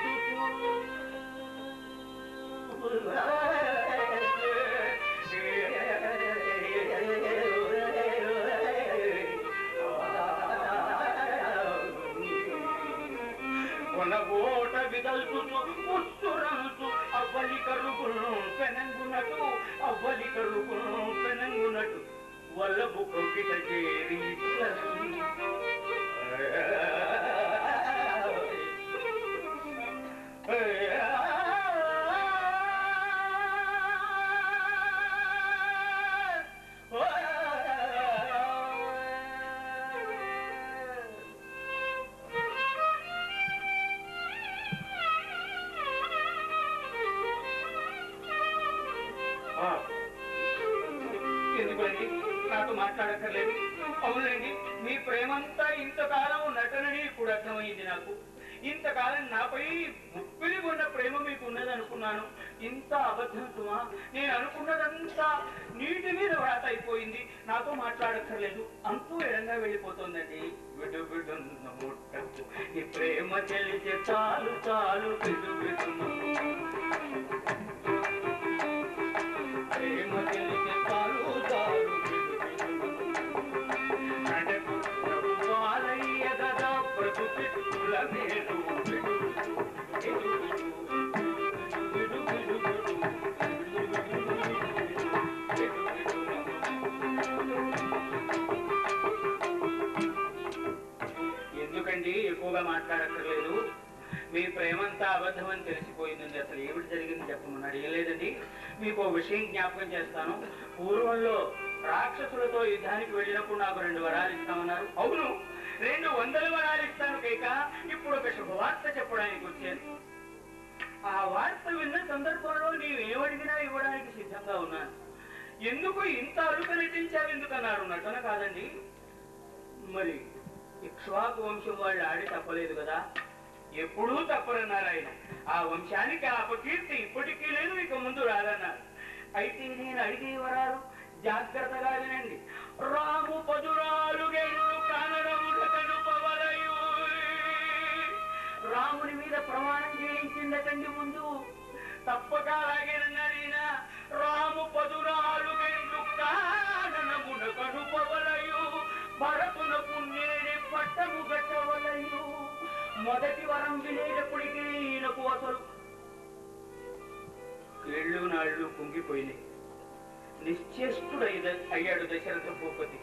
కొనగోట విదల్చుతూ ఉత్తురంతు అవ్వలి కరుగును పెనంగునటు అవ్వలి కరుగును పెనంగునటు వల్లబు కొక్కిట చేరి ఎందుకండి నాతో మాట్లాడక్కర్లేదు అవునండి మీ ప్రేమంతా ఇంతకాలం నటనని ఇప్పుడు అర్థమైంది నాకు ఇంతకాలం నాపై ముప్పిలి ఉన్న ప్రేమ మీకు ఉన్నది అనుకున్నాను ఇంత అబద్ధం సుమా నేను అనుకున్నదంతా నీటి మీద వ్రాత అయిపోయింది నాతో మాట్లాడక్కర్లేదు అంతూ ఎడంగా వెళ్ళిపోతుందండి విడు విడున్న ముట్టకు ఈ ప్రేమ తెలిసే చాలు చాలు విడు విడున్న ప్రేమ తెలిసే చాలు చాలు నడకు బాలయ్య గదా బ్రతుకుల మేలు ఎందుకండి ఎక్కువగా మాట్లాడక్కర్లేదు మీ ప్రేమంతా అబద్ధం అని తెలిసిపోయిందండి అసలు ఏమిటి జరిగింది చెప్పమన్నాడు ఏం లేదండి మీకు ఓ విషయం జ్ఞాపకం చేస్తాను పూర్వంలో రాక్షసులతో యుద్ధానికి వెళ్ళినప్పుడు నాకు రెండు వరాలు ఇస్తామన్నారు అవును రెండు వందల వరాలు ఇస్తాను కైక ఇప్పుడు ఒక శుభవార్త చెప్పడానికి వచ్చాను ఆ వార్త విన్న సందర్భంలో నీవు ఏమడిగినా ఇవ్వడానికి సిద్ధంగా ఉన్నాను ఎందుకు ఇంత అరుక నటించావు ఎందుకన్నారు నటన కాదండి మరి ఇక్ష్వాకు వంశం వాళ్ళు ఆడి తప్పలేదు కదా ఎప్పుడూ తప్పరన్నారు ఆయన ఆ వంశానికి ఆ అపకీర్తి ఇప్పటికీ లేదు ఇక ముందు రాదన్నారు అయితే నేను అడిగే వరాలు జాగ్రత్తగా వినండి రాము పదురాలు గెళ్ళు కానరముల కనుపవలయు రాముని మీద ప్రమాణం చేయించిందటండి ముందు తప్పక అలాగేనన్నాడు ఈయన రాము పదురాలు గెళ్ళు కాననమున కనుపవలయు భరతునకు నేనే పట్టము గట్టవలయు మొదటి వరం వినేటప్పటికీ ఈయనకు అసలు ఏళ్ళు నాళ్ళు కుంగిపోయినాయి నిశ్చేష్టుడై అయ్యాడు దశరథ భూపతి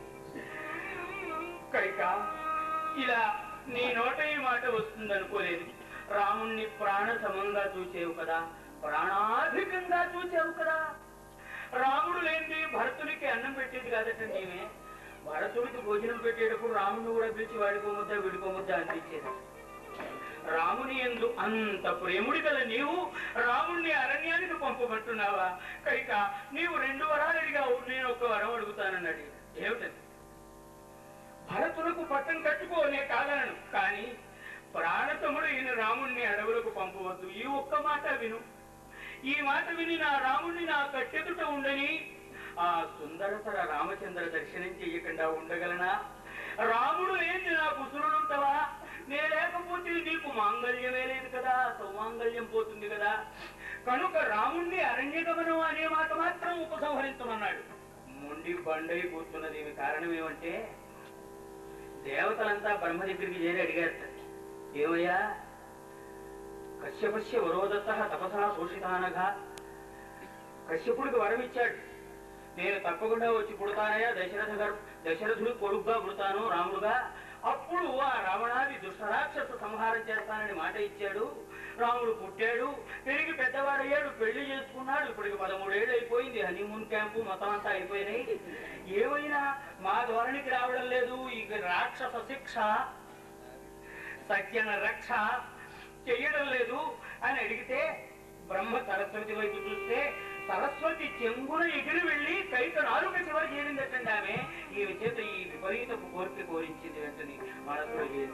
కైక ఇలా నీ నోట ఈ మాట వస్తుందనుకోలేదు రాముణ్ణి ప్రాణ సమంగా చూచేవు కదా ప్రాణాధికంగా చూచావు కదా రాముడు లేని భరతునికి అన్నం పెట్టేది కాదట నీవే భరతుడికి భోజనం పెట్టేటప్పుడు రాముడిని కూడా పిలిచి వాడికో ముద్ద వీడికో ముద్ద అందించేది రాముని ఎందు అంత ప్రేముడి గల నీవు రాముణ్ణి అరణ్యానికి పంపమంటున్నావా కైక నీవు రెండు వరాలు అడిగావు నేను ఒక వరం అడుగుతానన్నాడు ఏమిటది భరతులకు పట్టం కట్టుకోనే కాదనను కానీ ప్రాణతముడు ఈయన రాముణ్ణి అడవులకు పంపవద్దు ఈ ఒక్క మాట విను ఈ మాట విని నా రాముణ్ణి నా కట్టెదుట ఉండని ఆ సుందరతర రామచంద్ర దర్శనం చెయ్యకుండా ఉండగలనా రాముడు ఏంది నాకు ఉసురుడుంటవా నే లేకపోతే నీకు మాంగళ్యమే లేదు కదా సౌమాంగళ్యం పోతుంది కదా కనుక రాముణ్ణి అరణ్యగమనం అనే మాట మాత్రం ఉపసంహరించమన్నాడు మొండి బండై కూర్చున్నది దీని కారణం ఏమంటే దేవతలంతా బ్రహ్మ దగ్గరికి చేరి అడిగారట ఏమయ్యా కశ్యపస్య వరోదత్త తపసా శోషితానగా కశ్యపుడికి వరం ఇచ్చాడు నేను తప్పకుండా వచ్చి పుడతానయ్యా దశరథ గారు దశరథుడు కొడుకుగా పుడతాను రాముడుగా అప్పుడు ఆ రావణాది దుష్టరాక్షస సంహారం చేస్తానని మాట ఇచ్చాడు రాముడు పుట్టాడు పెరిగి పెద్దవాడయ్యాడు పెళ్లి చేసుకున్నాడు ఇప్పటికి పదమూడేళ్ళు అయిపోయింది హనీమూన్ క్యాంపు మొత్తం అంతా అయిపోయినాయి ఏమైనా మా ధోరణికి రావడం లేదు ఇక రాక్షస శిక్ష సత్యన రక్ష చెయ్యడం లేదు అని అడిగితే బ్రహ్మ సరస్వతి వైపు చూస్తే సరస్వతి చెంగున ఎగిరి వెళ్ళి కైక నాలుక చివరి చేరిందటండి ఆమె ఈమె చేత ఈ విపరీతపు కోరిక కోరించింది వెంటనే మనసులో చేరి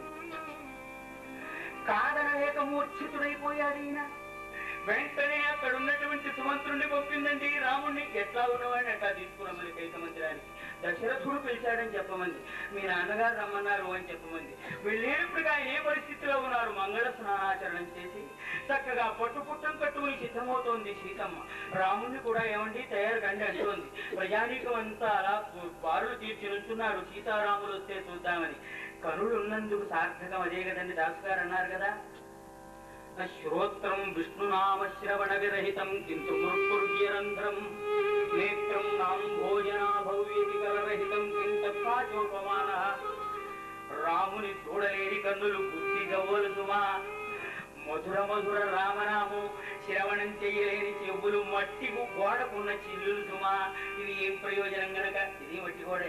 కాదనలేక మూర్ఛితుడైపోయాడు ఈయన వెంటనే అక్కడ ఉన్నటువంటి సుమంత్రుణ్ణి పంపిందండి రాముణ్ణి ఎట్లా ఉన్నవాడిని అట్లా తీసుకురమ్మని కైక మందిరానికి దశరథుడు పిలిచాడని చెప్పమంది మీ నాన్నగారు రమ్మన్నారు అని చెప్పమంది వెళ్ళేటప్పుడు ఆయన ఏ పరిస్థితిలో ఉన్నారు మంగళ స్నానాచరణం చేసి చక్కగా పట్టు పుట్టం కట్టుకుని సిద్ధమవుతోంది సీతమ్మ రాముణ్ణి కూడా ఏమండి తయారు కండి అంటోంది ప్రజానీకం అంతా అలా బారులు తీర్చి నుంచున్నారు సీతారాములు వస్తే చూద్దామని కనులు ఉన్నందుకు సార్థకం అదే కదండి దాసు గారు అన్నారు కదా శ్రోత్రం విష్ణునామ శ్రవణ విరహితం కింటు మృత్యుర్యంధ్రం నేత్రం నాం భోజనా భవ్యేది కలరహితం కింత కాచోపమాన రాముని చూడలేని కన్నులు బుద్ధి గవ్వలు సుమా మధుర మధుర రామనామం శ్రవణం చెయ్యలేని చెవులు మట్టి గోడకున్న చిల్లులు సుమా ఇది ఏం ప్రయోజనం గనక ఇది మట్టి గోడే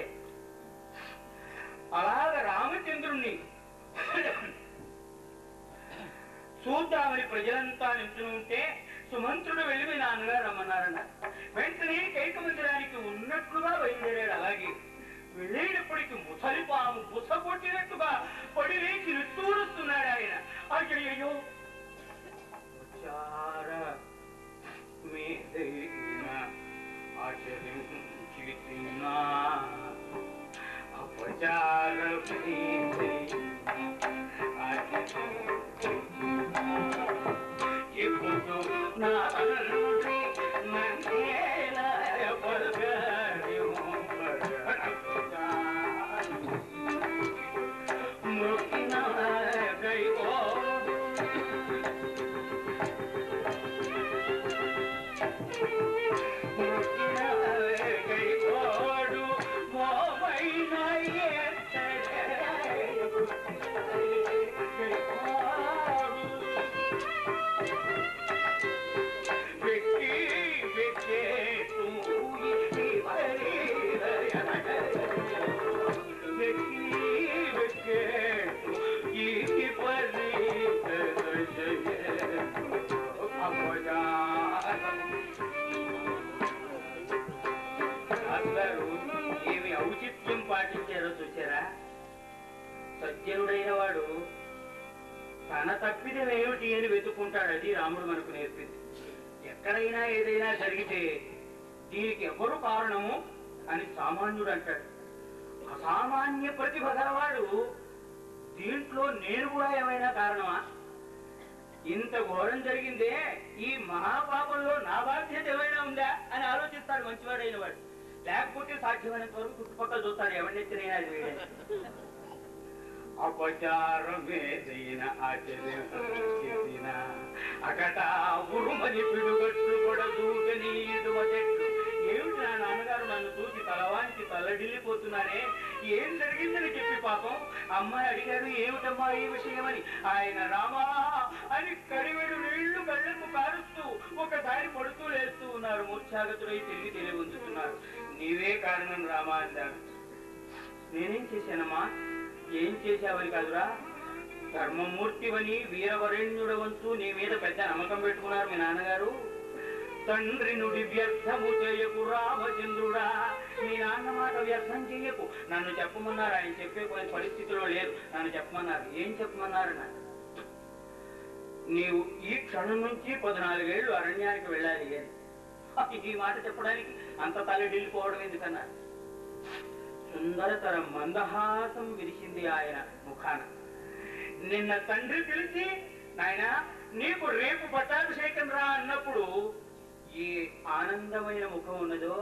అలాగ రామచంద్రుణ్ణి చూద్దామని ప్రజలంతా నించుని ఉంటే సుమంత్రుడు వెళ్ళి మీ నాన్నగారు రమ్మన్నారన్న వెంటనే కైక మందిరానికి ఉన్నట్లుగా బయలుదేరాడు అలాగే వెళ్ళేటప్పటికి ముసలి పాము బుస కొట్టినట్టుగా పడి లేచి నిట్టూరుస్తున్నాడు ఆయన అయ్యయ్యో చార మీదైన ఆచరించితినా అపచార ఇప్పుడు నా తండ్రి నన్నేల పరగడియో మృతిన గైకో గైకోడు మోమైన అందరూ ఏమి ఔచిత్యం పాటించారో చూసారా సజ్జనుడైన వాడు తన తప్పిదం ఏమిటి అని వెతుక్కుంటాడు అది రాముడు మనకు నేర్పింది ఎక్కడైనా ఏదైనా జరిగితే దీనికి ఎవరు కారణము అని సామాన్యుడు అంటాడు అసామాన్య ప్రతిభ గలవాడు దీంట్లో నేను కూడా ఏమైనా కారణమా ఇంత ఘోరం జరిగిందే ఈ మహాపాపంలో నా బాధ్యత ఏమైనా ఉందా అని ఆలోచిస్తాడు మంచివాడైన వాడు లేకపోతే సాధ్యమైనంత వరకు చుట్టుపక్కల చూస్తాడు ఎవరినెత్తినైనా అది వేడే అపచారమేదైన ఆచరించిన అకట ఉరుమని పిడుగట్లు కూడా దూకని ఇటువచెట్లు ఏమిటి నా నాన్నగారు నన్ను చూసి తలవానికి తల్లడిల్లిపోతున్నారే ఏం జరిగిందని చెప్పి పాపం అమ్మాయి అడిగారు ఏమిటమ్మా ఈ విషయమని ఆయన రామా అని కడివెడు నీళ్లు కళ్ళకు కారుస్తూ ఒకసారి పడుతూ లేస్తూ ఉన్నారు మూర్ఛాగతుడై తిరిగి తెలివి ఉంచుతున్నారు నీవే కారణం రామా అన్నారు నేనేం చేశానమ్మా ఏం చేశావని కాదురా ధర్మమూర్తివని వీరవరేణ్యుడవంతు నీ మీద పెద్ద నమ్మకం పెట్టుకున్నారు మీ నాన్నగారు తండ్రి నుడి వ్యర్థము చేయకు రామచంద్రుడా మీ నాన్న మాట వ్యర్థం చెయ్యకు నన్ను చెప్పమన్నారు ఆయన చెప్పే కొన్ని పరిస్థితిలో లేరు నన్ను చెప్పమన్నారు ఏం చెప్పమన్నారు నా నీవు ఈ క్షణం నుంచి పద్నాలుగేళ్లు అరణ్యానికి వెళ్ళాలి అని ఈ మాట చెప్పడానికి అంత తలడిల్లిపోవడం ఎందుకన్నా సుందరతర మందహాసం విరిసింది ఆయన ముఖాన నిన్న తండ్రి పిలిచి నాయన నీకు రేపు పట్టాభిషేకం రా అన్నప్పుడు ఈ ఆనందమైన ముఖం ఉన్నదో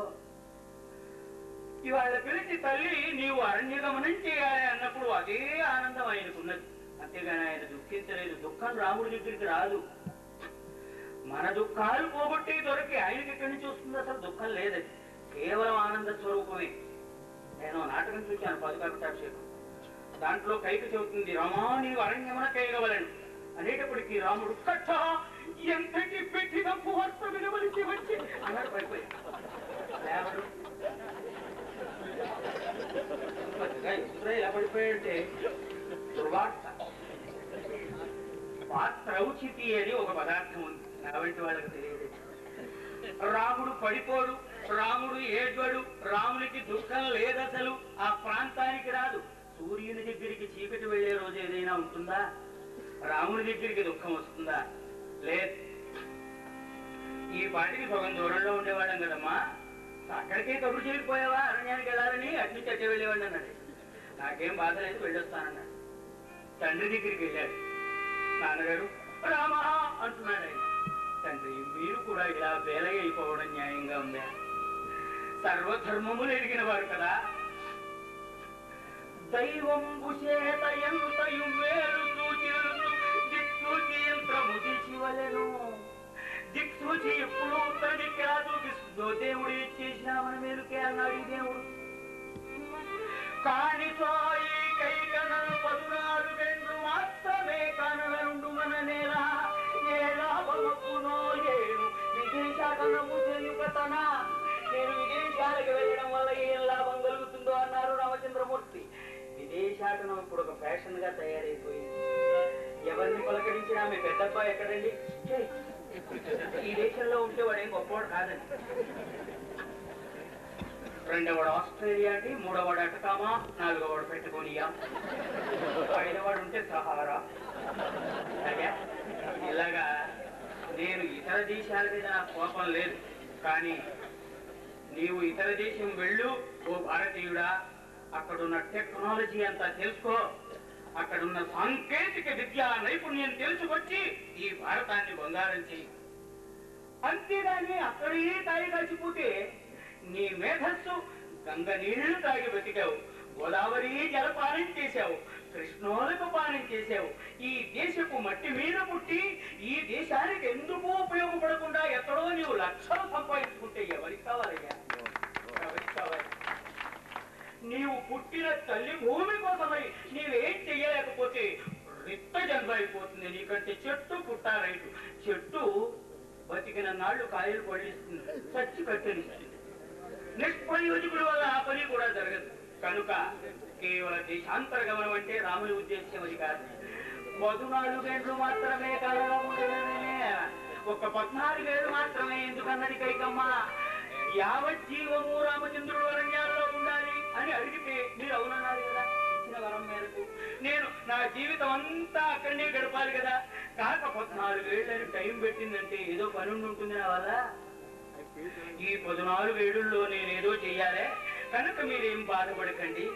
ఇవాళ పిలిచి తల్లి నీవు అరణ్యగమనం చేయాలి అన్నప్పుడు అదే ఆనందం ఆయనకున్నది అంతేగాని ఆయన దుఃఖించలేదు దుఃఖం రాముడి దగ్గరికి రాదు మన దుఃఖాలు పోగొట్టి దొరికి ఆయనకి ఎక్కడి నుంచి వస్తుంది అసలు దుఃఖం లేదది కేవలం ఆనంద స్వరూపమే నేను నాటకం చూశాను పదుకాభిషేకం దాంట్లో కైక చెబుతుంది రమా నీవు అరణ్యమున కైగవలను అనేటప్పటికీ రాముడు కట్ట ఎంతటి పెట్టిన వార్త వినవలసి వచ్చి అన్నాడు పడిపోయి లేవడు కొద్దిగా ఎదురుగా ఇలా పడిపోయాడంటే దుర్వార్త పాత్రౌచితి అని ఒక పదార్థం ఉంది కాబట్టి వాళ్ళకి తెలియదు రాముడు పడిపోడు రాముడు ఏడ్వడు రామునికి దుఃఖం లేదసలు ఆ ప్రాంతానికి రాదు సూర్యుని దగ్గరికి చీకటి వెళ్లే రోజు ఏదైనా ఉంటుందా రాముని దగ్గరికి దుఃఖం వస్తుందా లేదు ఈ పాటికి సగం దూరంలో ఉండేవాళ్ళం కదమ్మా అక్కడికే కబురు చేయకపోయావా అరణ్యానికి వెళ్ళాలని అటు నుంచి అట్టే వెళ్ళేవాడిని అన్నాడు నాకేం బాధ లేదు వెళ్ళొస్తానన్నాడు తండ్రి దగ్గరికి వెళ్ళాడు నాన్నగారు రామా అంటున్నాడు ఆయన తండ్రి మీరు కూడా ఇలా వేలయ్య అయిపోవడం న్యాయంగా ఉందా సర్వధర్మములు ఎరిగిన వారు కదా దైవం చేత ఎంతయు మేలు సూచినందు దిక్సూచి యంత్రము తీసివలెను దిక్సూచి ఎప్పుడు ఉత్తర దిక్కు ఎలా చూపిస్తుందో దేవుడు ఏం చేసినా మన మేలుకే అన్నాడు ఈ దేవుడు కానితో ఈ కైకనలు పదునాలుగు రెండు మాత్రమే కనలుండు మన నేల ఏ లాభమప్పునో ఏను విదేశాటనము చేయుకతన నేను విదేశాలకు వెళ్ళడం వల్ల ఏం లాభం కలుగుతుందో అన్నారు రామచంద్రమూర్తి విదేశాటనం ఇప్పుడు ఒక ఫ్యాషన్ గా తయారైపోయింది ఎవరిని పలకరించినా మీ పెద్దబ్బాయి ఎక్కడండి ఛే, ఈ దేశంలో ఉంటే వాడేం గొప్పవాడు కాదండి రెండవడు ఆస్ట్రేలియాకి మూడవడు అటకామా నాలుగవడు పెట్టుకోనియా ఐదవాడు ఉంటే సహారా అలాగే ఇలాగా నేను ఇతర దేశాల మీద నాకు కోపం లేదు కానీ నీవు ఇతర దేశం వెళ్ళు ఓ భారతీయుడా అక్కడున్న టెక్నాలజీ అంతా తెలుసుకో అక్కడున్న సాంకేతిక విద్యా నైపుణ్యం తెలుసుకొచ్చి ఈ భారతాన్ని బంగారం చెయ్యి అంతేగాని అక్కడే తాగి కలిసిపోతే నీ మేధస్సు గంగ నీళ్లు తాగి బతికావు గోదావరి జలపానం చేశావు కృష్ణోలకు పానం చేశావు ఈ దేశపు మట్టి మీద పుట్టి ఈ దేశానికి ఎందుకు ఉపయోగపడకుండా ఎక్కడో నీవు లక్షలు సంపాదించుకుంటే ఎవరికి కావాలయ్యా ఎవరికి కావాలి నీవు పుట్టిన తల్లి భూమి కోసమై నీవేం చెయ్యలేకపోతే రిక్త జన్మ అయిపోతుంది నీకంటే చెట్టు పుట్టారైటు చెట్టు బతికిన నాళ్ళు కాయలు పడిస్తుంది చచ్చి కట్టెలిస్తుంది నిష్ప్రయోజకుడి వల్ల ఆ పని కూడా జరగదు కనుక కేవల దేశాంతర గమనం అంటే రాముని ఉద్దేశ్యం అది కాదు పద్నాలుగేళ్లు మాత్రమే కలగముండనే ఒక పద్నాలుగేళ్లు మాత్రమే ఎందుకన్నది కైకమ్మ యావత్ జీవము రామచంద్రుడు అరణ్యాల్లో ఉండాలి అని అడిగితే మీరు అవునన్నారు కదా ఇచ్చిన వరం మేరకు నేను నా జీవితం అంతా అక్కడనే గడపాలి కదా కాక పద్నాలుగేళ్ళని టైం పెట్టిందంటే ఏదో పని ఉండి ఉంటుంది నా వల్ల ఈ పద్నాలుగు ఏడుల్లో నేనేదో చెయ్యాలే కనుక మీరేం బాధపడకండి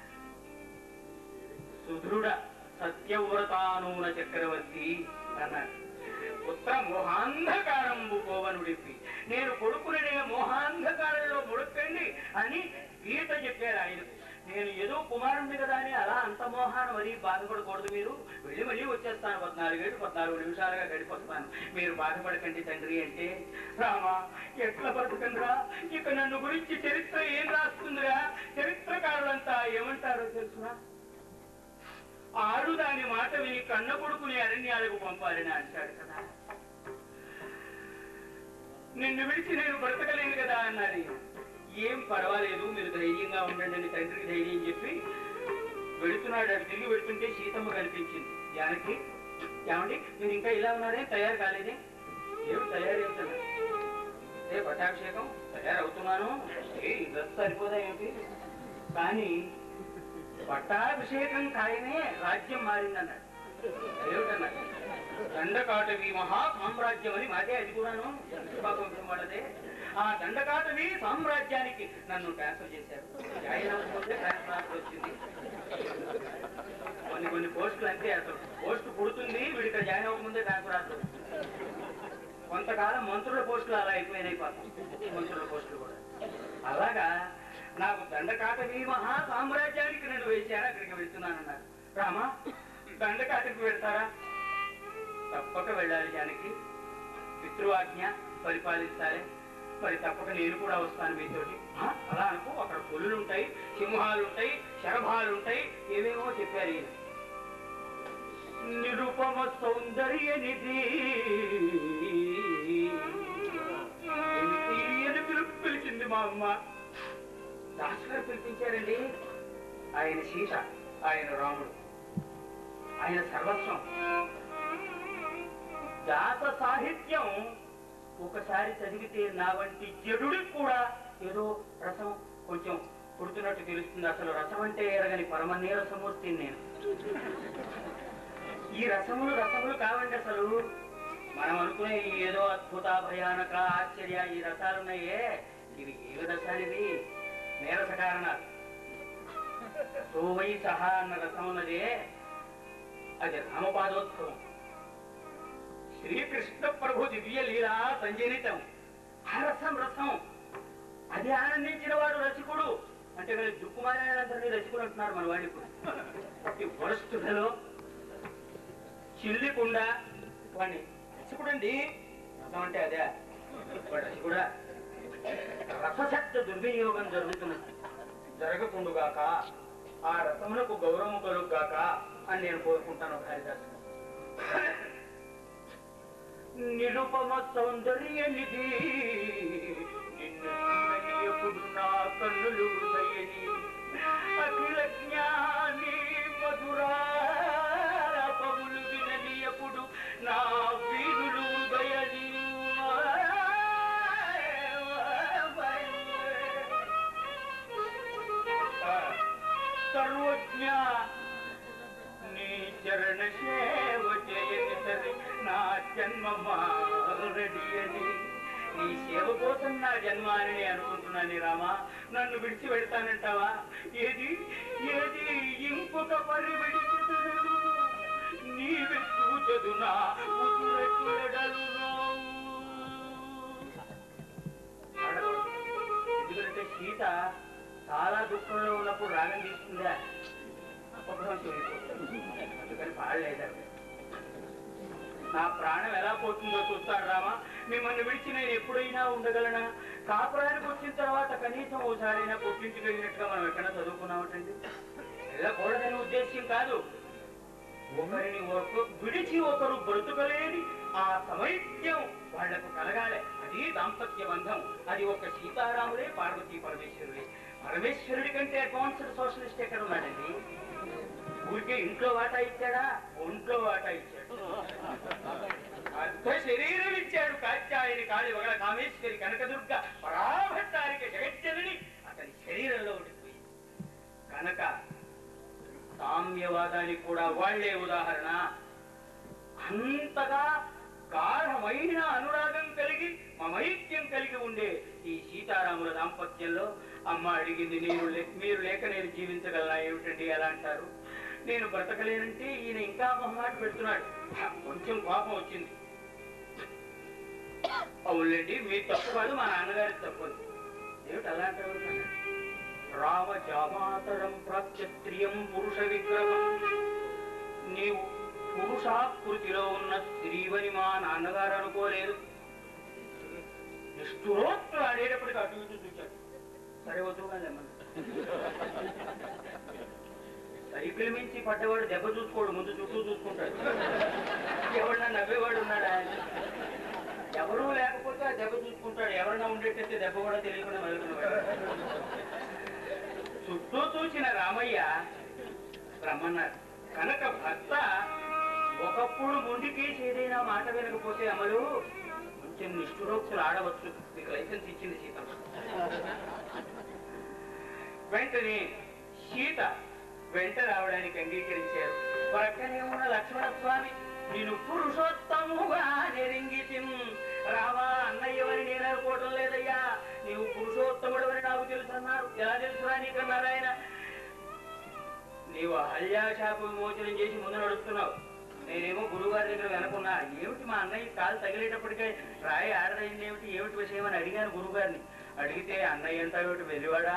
సుదృఢ సత్యవ్రతానూన చక్రవర్తి అన్నాడు పుత్ర మోహాంధకారంబు పోవనుడిపి నేను కొడుకుని మోహాంధకారంలో ముడకండి అని గీత చెప్పారు ఆయనకు నేను ఏదో కుమారుణ్ణి కదా అని అలా అంత మోహాన్ని మరీ బాధపడకూడదు మీరు వెళ్ళి మళ్ళీ వచ్చేస్తాను పద్నాలుగేళ్ళు పద్నాలుగు నిమిషాలుగా గడిపొస్తాను మీరు బాధపడకండి తండ్రి అంటే రామా ఎట్లా బతుకండ్రా ఇక నన్ను గురించి చరిత్ర ఏం రాస్తుందిరా చరిత్రకారులంతా ఏమంటారో తెలుసునా ఆడు దాని మాట విని కన్న కొడుకుని అరణ్యాలకు పంపాలని అంటాడు కదా నిన్ను విడిచి నేను బ్రతకలేను కదా అన్నది ఏం పర్వాలేదు మీరు ధైర్యంగా ఉండండి అని తండ్రికి ధైర్యం చెప్పి వెళుతున్నాడు అటు తిరిగి వెళుతుంటే సీతమ్మ కనిపించింది జానకి ఏమండి మీరు ఇంకా ఇలా ఉన్నారే తయారు కాలేదే ఏమి తయారు అవుతున్నారు ఏ పట్టాభిషేకం తయారవుతున్నాను ఏ ఈ డ్రెస్ సరిపోదా ఏమిటి కానీ పట్టాభిషేకం ఖాయమే రాజ్యం మారిందన్నాడు ఏమిటన్నాడు దండకాటవి మహా సామ్రాజ్యం అని మాదే అది కూడాను వంశం వాళ్ళదే ఆ దండకాటవి సామ్రాజ్యానికి నన్ను ట్రాన్స్ఫర్ చేశారు జాయిన్ అవ్వకపోతే ట్రాన్స్ఫర్ ఆఫర్ వచ్చింది కొన్ని కొన్ని పోస్టులు అంతే అసలు పోస్ట్ పుడుతుంది వీడి ఇక్కడ జాయిన్ అవ్వకముందే ట్రాన్స్ఫర్ ఆఫర్ కొంతకాలం మంత్రుల పోస్టులు అలా అయిపోయినాయి పాపం మంత్రుల పోస్టులు కూడా అలాగా నాకు దండకాటవి మహా సామ్రాజ్యానికి నన్ను వేశారా అక్కడికి వెళ్తున్నానన్నారు రామా దండకాటకి వెళ్తారా తప్పక వెళ్ళాలి జానకి పితృవాజ్ఞ పరిపాలించాలి మరి తప్పక నేను కూడా వస్తాను మీతోటి ఆ, అలా అనుకో అక్కడ పులులు ఉంటాయి సింహాలు ఉంటాయి శరభాలు ఉంటాయి ఏమేమో చెప్పారు ఈయన నిరుపమ సౌందర్య నిధి అని పిలుపు పిలిచింది మా అమ్మ దాసు గారు పిలిపించారండి ఆయన సీత ఆయన రాముడు ఆయన సర్వస్వం జాత సాహిత్యం ఒకసారి చదివితే నా వంటి జడుడికి కూడా ఏదో రసం కొంచెం పుడుతున్నట్టు తెలుస్తుంది అసలు రసం అంటే ఎరగని పరమ నీరసమూర్తి నేను ఈ రసములు రసములు కావండి అసలు మనం అనుకునే ఈ ఏదో అద్భుత భయానక ఆశ్చర్య ఈ రసాలు ఉన్నాయే ఇవి ఏవి రసాలివి నీరస కారణాలు సోవై సహా అన్న రసం ఉన్నదే అది రామపాదోత్సవం శ్రీకృష్ణ ప్రభు దివ్య లీలా సంజనితం ఆ రసం రసం అది ఆనందించిన వాడు రసికుడు అంటే వీళ్ళు దుక్కుమాలందరినీ రసికుడు అంటున్నారు మన వాడి ఇప్పుడు ఈ వరస్తులలో చిల్లికుండా వాడిని రసికుడండి రసం అంటే అదే వాడు రసికుడా రసశక్త దుర్వినియోగం జరుగుతున్నది జరగకుండుగాక ఆ రసమునకు గౌరవం కలుగుగాక అని నేను కోరుకుంటాను హరిదాస్ నిరుపమ సౌందర్య నిధి నిన్ను చూడనీయకుడు నా కన్నులు దయని అఖిల జ్ఞాని మధురాపములు విననీయకుడు నా వీరులు దయని సర్వజ్ఞ నీ చరణ సేవ చేయని సరి నా జన్మ మారడి అని నీ సేవ కోసం నా జన్మ అని నేను అనుకుంటున్నాను రామా నన్ను విడిచి పెడతానంటావా ఏది ఏది ఇంకొక పరి విడిచితునను నీవి చూచదు నా ఉదుర కిరడలును. ఎందుకంటే సీత చాలా దుఃఖంలో ఉన్నప్పుడు రాగం తీసుకుందా అపభ్రంశం అయిపోతుంది. అందుకని పాడలేదు నా ప్రాణం ఎలా పోతుందో చూస్తాడు రామా మిమ్మల్ని విడిచి నేను ఎప్పుడైనా ఉండగలనా కాపురానికి వచ్చిన తర్వాత కనీసం ఓసారైనా పుట్టింటికి వెళ్ళినట్టుగా మనం ఎక్కడ చదువుకున్నామటండి వెళ్ళకూడదని ఉద్దేశ్యం కాదు ఒకరిని ఒక విడిచి ఒకరు బ్రతుకలేని ఆ సమైక్యం వాళ్లకు కలగాలి అది దాంపత్య బంధం అది ఒక సీతారాములే పార్వతీ పరమేశ్వరులే పరమేశ్వరుడి కంటే అడ్వాన్స్డ్ సోషలిస్ట్ ఎక్కడ ఉన్నాడండి ఊరికే ఇంట్లో వాటా ఇచ్చాడా ఒంట్లో వాటా ఇచ్చాడు అర్ధ శరీరం ఇచ్చాడు కాత్యాయని కాళి వగల కామేశ్వరి కనకదుర్గ పరాభట్టారిక జగజ్జనని అతని శరీరంలో ఉండిపోయింది కనుక సామ్యవాదానికి కూడా వాళ్లే ఉదాహరణ అంతగా గాఢమైన అనురాగం కలిగి మమైక్యం కలిగి ఉండే ఈ సీతారాముల దాంపత్యంలో అమ్మ అడిగింది నేను లే- మీరు లేక నేను జీవించగలనా ఏమిటండి ఎలా అంటారు నేను బ్రతకలేనంటే ఈయన ఇంకా మొహమాట పెడుతున్నాడు కొంచెం కోపం వచ్చింది అవునులేండి మీ తప్పు కాదు మా నాన్నగారి తప్పు అని. ఏమిటి అలా అంటారు రామ జామాతరం ప్రాప్త్రియం పురుష విగ్రహం నీవు పురుషాకృతిలో ఉన్న స్త్రీవని మా నాన్నగారు అనుకోలేదు నిష్ఠురోక్తులు ఆడేటప్పటికి అటు ఇటు చూచాడు సరే వద్దుగా సైకిల్ మించి పడ్డవాడు దెబ్బ చూసుకోడు ముందు చుట్టూ చూసుకుంటాడు ఎవరన్నా నవ్వేవాడు ఉన్నాడా ఎవరూ లేకపోతే ఆ దెబ్బ చూసుకుంటాడు ఎవరన్నా ఉండేటైతే దెబ్బ కూడా తెలియకుండా వెళ్తున్నాడు చుట్టూ చూసిన రామయ్య రమ్మన్నారు కనుక భర్త ఒకప్పుడు ముందుకేసి ఏదైనా మాట వినకపోతే అమలు కొంచెం నిష్ఠురోక్తులు ఆడవచ్చు మీకు లైసెన్స్ ఇచ్చింది సీత వెంటనే సీత వెంట రావడానికి అంగీకరించారు పక్కనే ఉన్న లక్ష్మణ స్వామి నేను పురుషోత్తముగా నెరింగితి రావా అన్నయ్యవని నేను అనుకోవటం లేదయ్యా నీవు పురుషోత్తముడు అని నాకు తెలుసు అన్నారు ఎలా తెలుసురా నీకన్నారు ఆయన నీవు హల్యాశాప విమోచనం చేసి ముందు నడుస్తున్నావు నేనేమో గురువారి దగ్గర వెనకున్నా ఏమిటి మా అన్నయ్య కాలు తగిలేటప్పటికే రాయి ఆడదైంది ఏమిటి ఏమిటి విషయం అని అడిగాను గురువుగారిని అడిగితే అన్నయ్య అంతా ఏమిటి వెలివాడా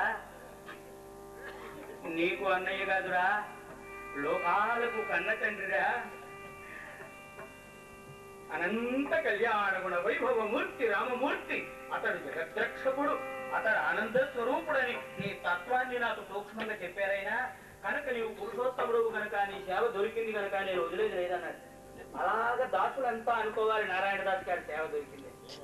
నీకు అన్నయ్య కాదురా లోకాలకు కన్న తండ్రిరా అనంత కళ్యాణగుణ వైభవమూర్తి రామమూర్తి అతడు జగద్రక్షకుడు అతడు ఆనంద స్వరూపుడని నీ తత్వాన్ని నాకు సూక్ష్మంగా చెప్పారైనా కనుక నీవు పురుషోత్తముడు కనుక నీ సేవ దొరికింది కనుక నేను వదిలేదు లేదన్నాడు అలాగా దాసులంతా అనుకోవాలి నారాయణ దాస్ గారి సేవ దొరికింది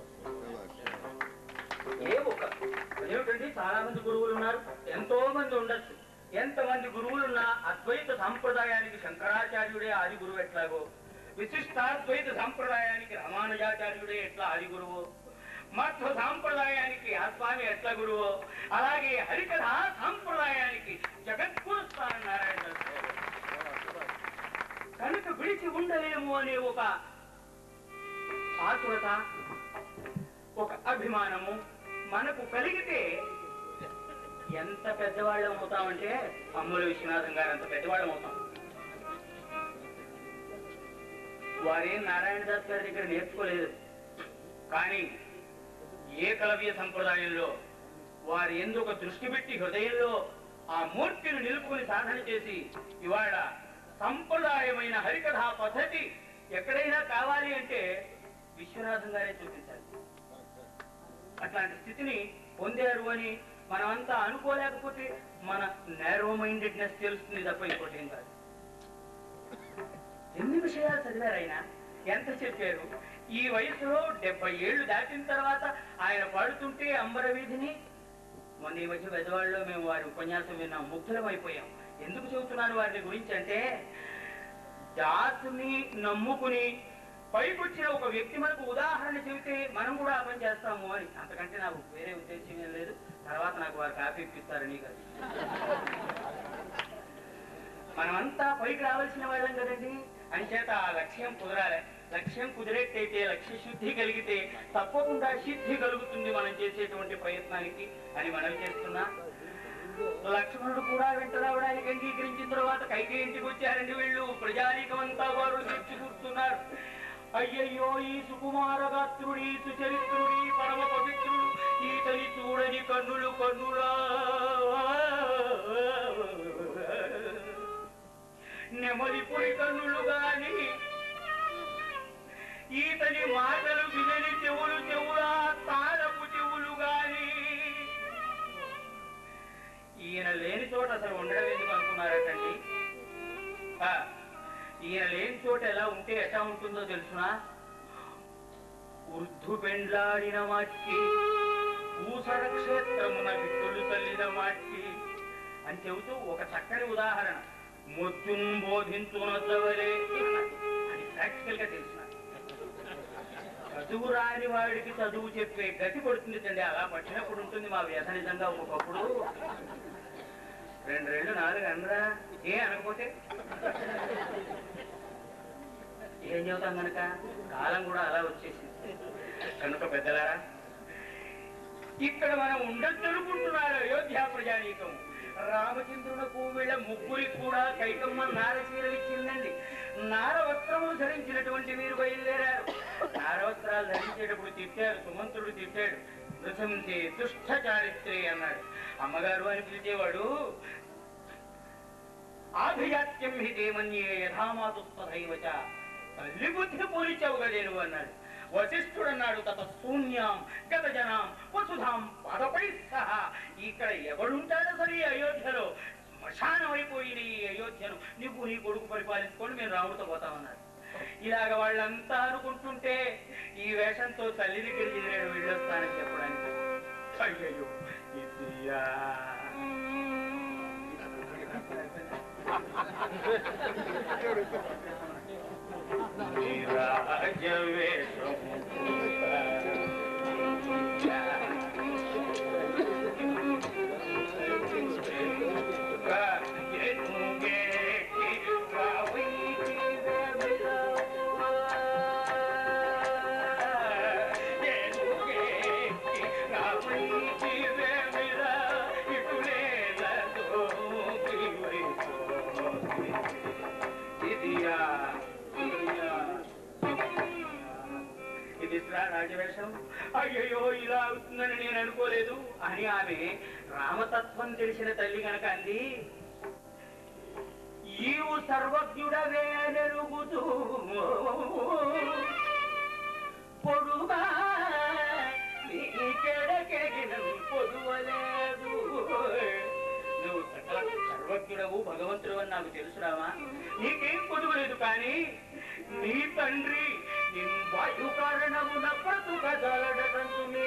ఏ ఒక అదేమిటండి చాలా మంది గురువులు ఉన్నారు ఎంతో మంది ఉండొచ్చు ఎంతమంది గురువులున్నా అద్వైత సంప్రదాయానికి శంకరాచార్యుడే ఆది గురువు ఎట్లాగో విశిష్టాద్వైత సంప్రదాయానికి రామానుజాచార్యుడే ఎట్లా ఆది గురువు మధ్వ సాంప్రదాయానికి ఆ స్వామి ఎట్లా గురువు అలాగే హరికథ సాంప్రదాయానికి జగద్గురు స్థానం నారాయణ దాస్ గారు. కనుక విడిచి ఉండలేము అనే ఒక ఆతురత ఒక అభిమానము మనకు కలిగితే ఎంత పెద్దవాళ్ళం అవుతామంటే అమ్ముల విశ్వనాథం గారు అంత పెద్దవాళ్ళం అవుతాం వారేం నారాయణదాస్ గారి దగ్గర నేర్చుకోలేదు కానీ ఏకలవ్య సంప్రదాయంలో వారి ఎందుకు దృష్టి పెట్టి హృదయంలో ఆ మూర్తిని నిలుపుకుని సాధన చేసి ఇవాళ సంప్రదాయమైన హరికథా పద్ధతి ఎక్కడైనా కావాలి అంటే విశ్వనాథం గారే చూపించాలి అట్లాంటి స్థితిని పొందారు అని మనమంతా అనుకోలేకపోతే మన నేరో మైండెడ్నెస్ తెలుస్తుంది తప్ప ఇంకోటి ఏం కాదు ఎన్ని విషయాలు చదివారు ఆయన ఎంత చెప్పారు ఈ వయసులో డెబ్బై ఏళ్ళు దాటిన తర్వాత ఆయన పాడుతుంటే అంబర వీధిని మొన్న ఈ మధ్య పెద్దవాళ్ళలో మేము వారి ఉపన్యాసం విన్నాం ముగ్ధులం అయిపోయాం ఎందుకు చెబుతున్నాను వారిని గురించి అంటే జాతిని నమ్ముకుని పైకొచ్చిన ఒక వ్యక్తి మనకు ఉదాహరణ చెబితే మనం కూడా ఆ పని చేస్తాము అని అంతకంటే నాకు వేరే ఉద్దేశం ఏం లేదు తర్వాత నాకు వారు కాఫీ ఇప్పిస్తారని కాదు మనమంతా పైకి రావాల్సిన వాళ్ళం కదండి అంచేత ఆ లక్ష్యం కుదరాలి లక్ష్యం కుదిరేట్టయితే లక్ష్య శుద్ధి కలిగితే తప్పకుండా సిద్ధి కలుగుతుంది మనం చేసేటువంటి ప్రయత్నానికి అని మనం చేస్తున్నా లక్ష్మణుడు కూడా వెంట రావడానికి అంగీకరించిన తర్వాత కైకి ఇంటికి వచ్చారండి వీళ్ళు ప్రజానీకమంతా వారు తెచ్చి కూర్చున్నారు అయ్యయ్యో ఈ సుకుమార గాత్రుడి సుచరిత్రుడి పరమ పవిత్రుడు ఈతని చూడని కన్నులు కన్నులా నెమలిపురి కన్నులు గాని ఈతని మాటలు వినని చెవులు చెవులా తాళపు చెవులు గాని ఈయన లేని చోట అసలు ఉండడం ఎందుకు అనుకున్నారటండి ఆ, ఈయన లేని చోట ఎలా ఉంటే ఎట్లా ఉంటుందో తెలుసునా ఉర్ధు పెండ్లాడిన మాట్టి పూసర క్షేత్రమున విట్టులు తల్లిన మాట్టి అని చెబుతూ ఒక చక్కని ఉదాహరణ మొద్దును బోధించునొద్దవలే అని ప్రాక్టికల్ గా తెలుసు నాకు. చదువు రాని వాడికి చదువు చెప్పే గతి పడుతుంది తండ్రి అలా పట్టినప్పుడు ఉంటుంది మా వ్యధ నిజంగా ఒకప్పుడు రెండు రెండు నాలుగు అనరా ఏ అనకపోతే ఏం చెబుతాం కనుక కాలం కూడా అలా వచ్చేసింది కనుక పెద్దలారా ఇక్కడ మనం ఉండొద్దనుకుంటున్నారు అయోధ్య ప్రజానీకం రామచంద్రునకు వీళ్ళ ముగ్గురికి కూడా కైకమ్మ నారచీర ఇచ్చిందండి నార వస్త్రములు ధరించినటువంటి మీరు బయలుదేరారు నార వస్త్రాలు ధరించేటప్పుడు తిట్టారు సుమంతుడు తిట్టాడు నృశంసే దుష్ట చారిత్రే అన్నాడు అమ్మగారు అని పిలిచేవాడు ఆభిజాత్యం హి దేమన్యే యథామాతుస్తథైవచ తల్లి బుద్ధి పోలిచావు కదేను అన్నాడు వశిష్ఠుడు అన్నాడు తత శూన్యాం గత జనాం వసుధాం పదపై సహా ఇక్కడ ఎవడుంటాడో సరే ఈ అయోధ్యలో శ్మశానం అయిపోయిన ఈ అయోధ్యను నీకు నీ కొడుకు పరిపాలించుకొని మేము రాముడితో పోతామన్నాడు ఇలాగ వాళ్ళంతా అనుకుంటుంటే ఈ వేషంతో తల్లి దగ్గరికి నేను వెళ్ళొస్తానని చెప్పడానికి అయ్యయ్యో ఇదియా ఇది రాజవేషం అయ్యయ్యో ఇలా అవుతుందని నేను అనుకోలేదు అని ఆమె రామతత్వం తెలిసిన తల్లి కనుక అంది ఈవు సర్వజ్ఞుడవే నెరుగుతూ నాకు తెలుసురామా నీకేం కొదువలేదు కానీ నీ తండ్రి నిన్ను కారణమున బ్రతుకగలడటందునే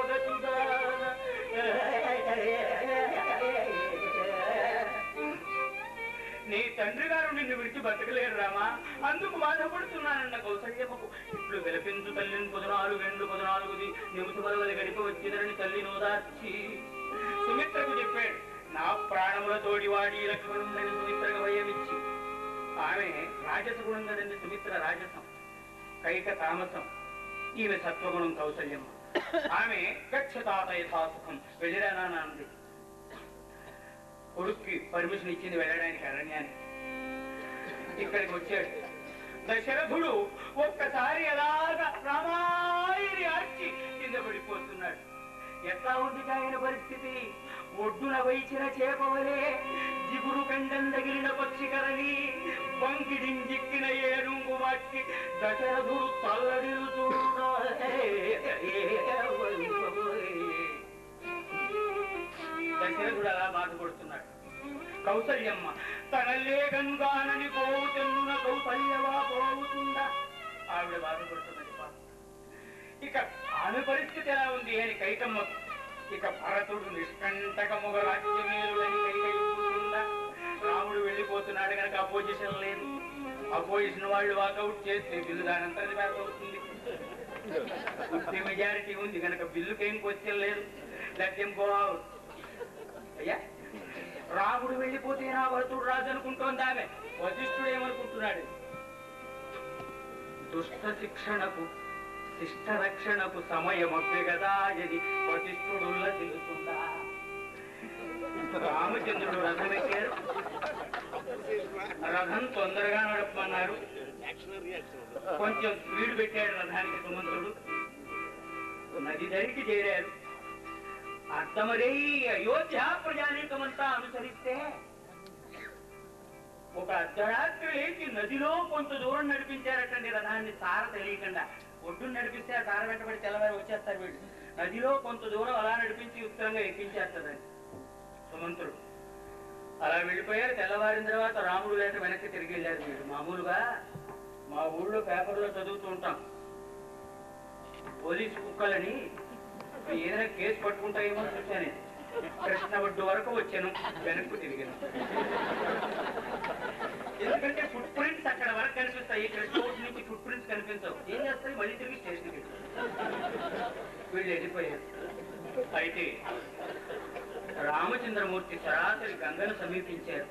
నీ తండ్రి గారు నిన్ను విడిచి బతకలేరు రామా అందుకు బాధపడుతున్నానన్న కౌసల్యమ్మకు ఇప్పుడు విలపించు తల్లిని పదునాలుగు రెండు పదునాలుగుది నిమిష బలవలి గడిపి వచ్చిందని తల్లి నోదార్చి సుమిత్రకు చెప్పాడు నా ప్రాణముల తోడివాడి లక్ష్మణుడని సుమిత్రకు భయమిచ్చి ఆమె రాజస గుణం కదండి సుమిత్ర రాజసం కైక తామసం ఈమె సత్వగుణం కౌసల్యమ్మ ఆమె గచ్చతాత యథాసుఖం వెళ్ళిరానా అంది కొడుక్కి పర్మిషన్ ఇచ్చింది వెళ్ళడానికి అరణ్యానికి ఇక్కడికి వచ్చాడు దశరథుడు ఒక్కసారి ఎలాగా రామాయని ఆర్చి కింద పడిపోతున్నాడు ఎట్లా ఉంది ఆయన పరిస్థితి ఒడ్డున వైచిన చేపవలే జిగురు కండం తగిలిన పక్షికరని బంకిడింజిక్కిన ఏనుగు వాటి దశరథుడు తల్లడిల్లుతున్నా దశరథుడు అలా బాధపడుతున్నాడు కౌసల్యమ్మ తనలే గంగానని పోవుతున్న కౌసల్యవా పోవుతుందా ఆవిడ బాధపడుతున్నది పాపం. ఇక ఆమె పరిస్థితి ఎలా ఉంది అని కైకమ్మ ఇక భరతుడు నిష్కంటకముగ రాజ్యమేలుడని కైకయుందా రాముడు వెళ్ళిపోతున్నాడు కనుక అపోజిషన్ లేదు అపోజిషన్ వాళ్ళు వాకౌట్ చేస్తే బిల్లు దానంతా పాస్ అవుతుంది ఫిఫ్టీ మెజారిటీ ఉంది కనుక బిల్లుకి ఏం క్వశ్చన్ లేదు లెట్ దెమ్ గో అవుట్ అయ్యా రాముడు వెళ్ళిపోతే నా భరతుడు రాజు అనుకుంటోంది ఆమె వశిష్ఠుడు ఏమనుకుంటున్నాడు దుష్ట శిక్షణకు శిష్ట రక్షణకు సమయమొప్పే కదా ఇది వశిష్ఠుడు తెలుస్తుందా రామచంద్రుడు రథం ఎక్కారు రథం తొందరగా నడపమన్నారు కొంచెం స్పీడ్ పెట్టాడు రథానికి సుమంతుడు నది ధరికి చేరారు అర్థమరే అయోధ్య ప్రజానీకమంతా అనుసరిస్తే ఒక అర్ధరాత్రి లేచి నదిలో కొంత దూరం నడిపించారటండి రథాన్ని సార తెలియకుండా ఒడ్డును నడిపిస్తే ఆ సార వెంటబడి తెల్లవారి వచ్చేస్తారు వీళ్ళు నదిలో కొంత దూరం అలా నడిపించి ఉత్తరంగా ఎక్కించేస్తారండి సుమంతుడు అలా వెళ్ళిపోయారు తెల్లవారిన తర్వాత రాముడు లేక వెనక్కి తిరిగి వెళ్ళారు వీళ్ళు మామూలుగా మా ఊళ్ళో పేపర్లో చదువుతూ ఉంటాం పోలీసు కుక్కలని ఏదైనా కేసు పట్టుకుంటాయేమో చూశాను కృష్ణ ఒడ్డు వరకు వచ్చాను వెనక్కు తిరిగాను ఎందుకంటే ఫుట్ ప్రింట్స్ అక్కడ వరకు కనిపిస్తాయి కృష్ణ ఒడ్డు నుంచి ఫుట్ ప్రింట్స్ కనిపించవు ఏం చేస్తాయి మళ్ళీ తిరిగి స్టేషన్కి వీళ్ళు వెళ్ళిపోయారు అయితే రామచంద్రమూర్తి సరాసరి గంగను సమీపించారు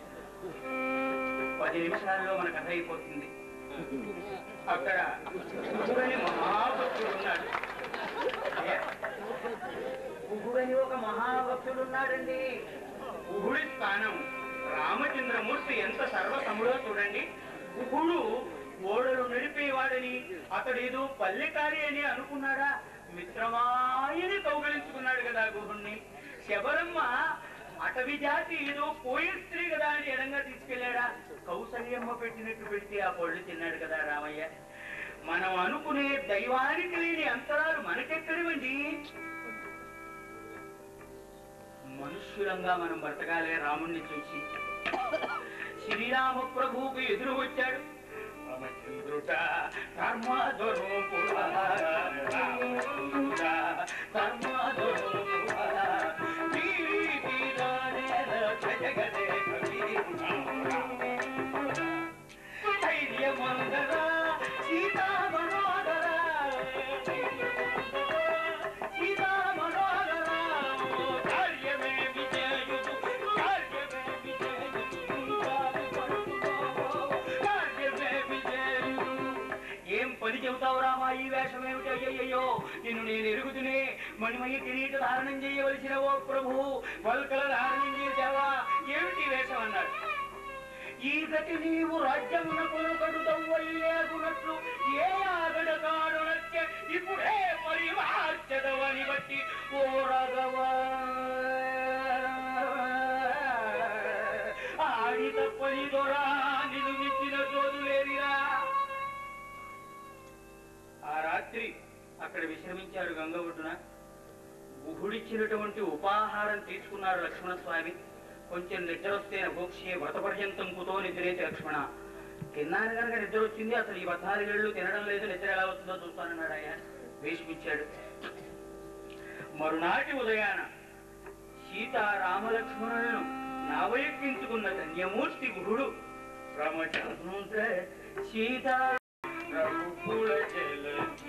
పది నిమిషాల్లో మన కథ అయిపోతుంది అక్కడ కుహుడని మహాభక్తుడు ఉన్నాడు ఏ? కుహుడని ఒక మహాభక్తుడు ఉన్నాడండి కుహుడి స్థానం రామచంద్రమూర్తి ఎంత సర్వసముడో చూడండి కుహుడు ఓడలు నడిపేవాడని అతడేదో పల్లెకారి అని అనుకున్నాడా మిత్రమాయని కౌగలించుకున్నాడు కదా గుహుణ్ణి శబరమ్మ అటవి జాతి ఏదో పోయే స్త్రీ కదా అని ఎడంగా తీసుకెళ్ళాడా కౌసల్యమ్మ పెట్టినట్టు పెడితే ఆ పళ్ళు తిన్నాడు కదా రామయ్య మనం అనుకునే దైవానికి లేని అంతరాలు మనకెక్కడివండి మనుష్యులంగా మనం బ్రతకాలే రాముణ్ణి చూసి శ్రీరామ ప్రభువుకు ఎదురు వచ్చాడు రామచంద్రుడ ధర్మధనుపుడా, రామచంద్రుడ ధర్మధనుపుడా, జీవితానేల జగదే కవీరుడా. ధైర్యమందరా, సీతామనోదరా, సీతామనోదరా, కార్యమే విజయుడు, కార్యమే విజయుడు, కార్యమే విజయుడు. ఏం పని చెబుతావు రామా ఈ వేషం ఏమిటి అయ్యయ్యో నిన్ను నేను ఎరుగుతునే మణిమయ్య కిరీట ధారణం చేయవలసిన ఓ ప్రభు వల్కల ధారణం చేసావా ఏమిటి ఈ వేషం అన్నాడు ఈ గతి నీవు రాజ్యమున కొనుకడు దవ్వయ్యేగునట్లు ఏ ఆగడ కాడు నచ్చే ఇప్పుడే పరిమార్చదవని బట్టి ఓ రాఘవ ఆడి తప్పని దొరా నిన్ను మించిన చోదులేదిరా ఆ రాత్రి అక్కడ విశ్రమించారు గంగ ఒడ్డున గుహుడిచ్చినటువంటి ఉపాహారం తీసుకున్నారు లక్ష్మణ స్వామి కొంచెం నిద్ర వస్తే భోక్ష్యే వ్రత పర్యంతం కుతో నిద్రేతి లక్ష్మణ తిన్నాను కనుక నిద్ర వచ్చింది అసలు ఈ పద్నాలుగేళ్లు తినడం లేదు నిద్ర ఎలా వస్తుందో చూస్తానన్నాడు ఆయన వేషమిచ్చాడు మరునాటి ఉదయాన సీతారామలక్ష్మణులను నావయక్కించుకున్న ధన్యమూర్తి గురుడు రామచంద్ర సీతా రఘుకుల జలధి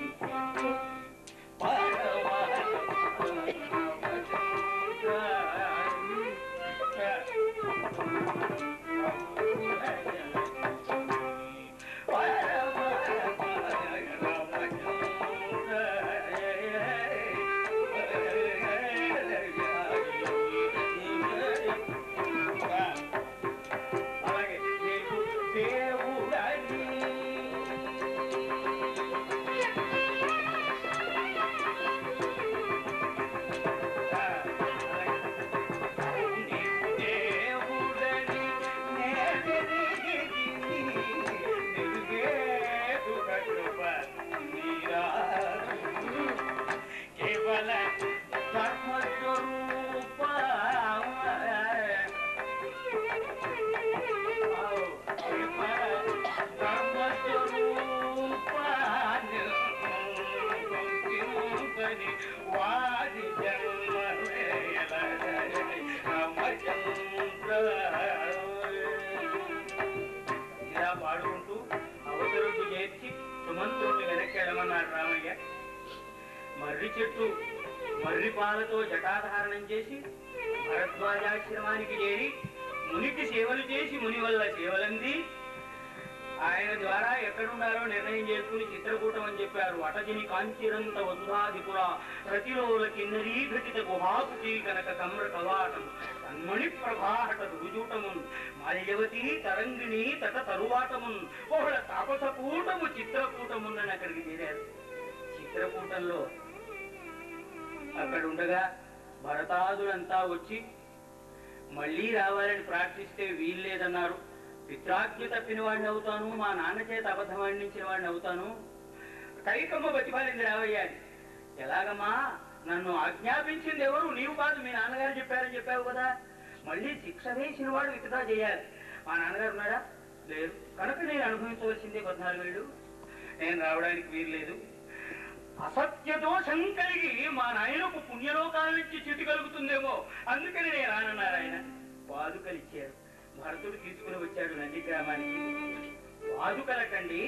అలాగే నీకు దేవుడని కేవల ధర్మస్వరూప వారి ఇలా పాడుకుంటూ అవతలకు చేర్చి సుమంత్రుడిని వెనక్కి వెళ్ళమన్నాడు రామయ్య మర్రి చెట్టు మర్రి పాలతో జటాధారణం చేసి భరద్వాజాశ్రమానికి చేరి మునికి సేవలు చేసి ముని వల్ల సేవలంది ఆయన ద్వారా ఎక్కడున్నారో నిర్ణయం చేసుకుని చిత్రకూటం అని చెప్పారు అటజిని కాంచిరంత వసుధాధిపుర ప్రతిలోల కిన్నరీ ఘటిత గుహాకుటి కనక కమ్ర కవాటం కన్మణి ప్రభాహట రుజూటమున్ మాల్యవతి తరంగిణి తట తరువాటమున్ బహుళ తాపస కూటము చిత్రకూటమున్నని అక్కడికి చేరారు చిత్రకూటంలో అక్కడ ఉండగా భరతాదులంతా వచ్చి మళ్ళీ రావాలని ప్రార్థిస్తే వీల్లేదన్నారు పిత్రాజ్ఞ తప్పిన వాడిని అవుతాను మా నాన్న చేత అబద్ధం ఆడించిన వాడిని అవుతాను కైకమ్మ బతిపాలింది రావయ్యాలి ఎలాగమ్మా నన్ను ఆజ్ఞాపించింది ఎవరు నీవు కాదు మీ నాన్నగారు చెప్పారని చెప్పావు కదా మళ్ళీ శిక్ష వేసిన వాడు విత్డ్రా చేయాలి మా నాన్నగారు ఉన్నారా లేరు కనుక నేను అనుభవించవలసిందే పద్నాలుగేళ్ళు నేను రావడానికి వీల్లేదు అసత్య దోషం కలిగి మా నాయనకు పుణ్యలోకాల నుంచి చితి కలుగుతుందేమో అందుకని నేను రానన్నారు ఆయన పాదుకలు ఇచ్చారు భరతుడు తీసుకుని వచ్చాడు నంది గ్రామానికి పాదుకలకండి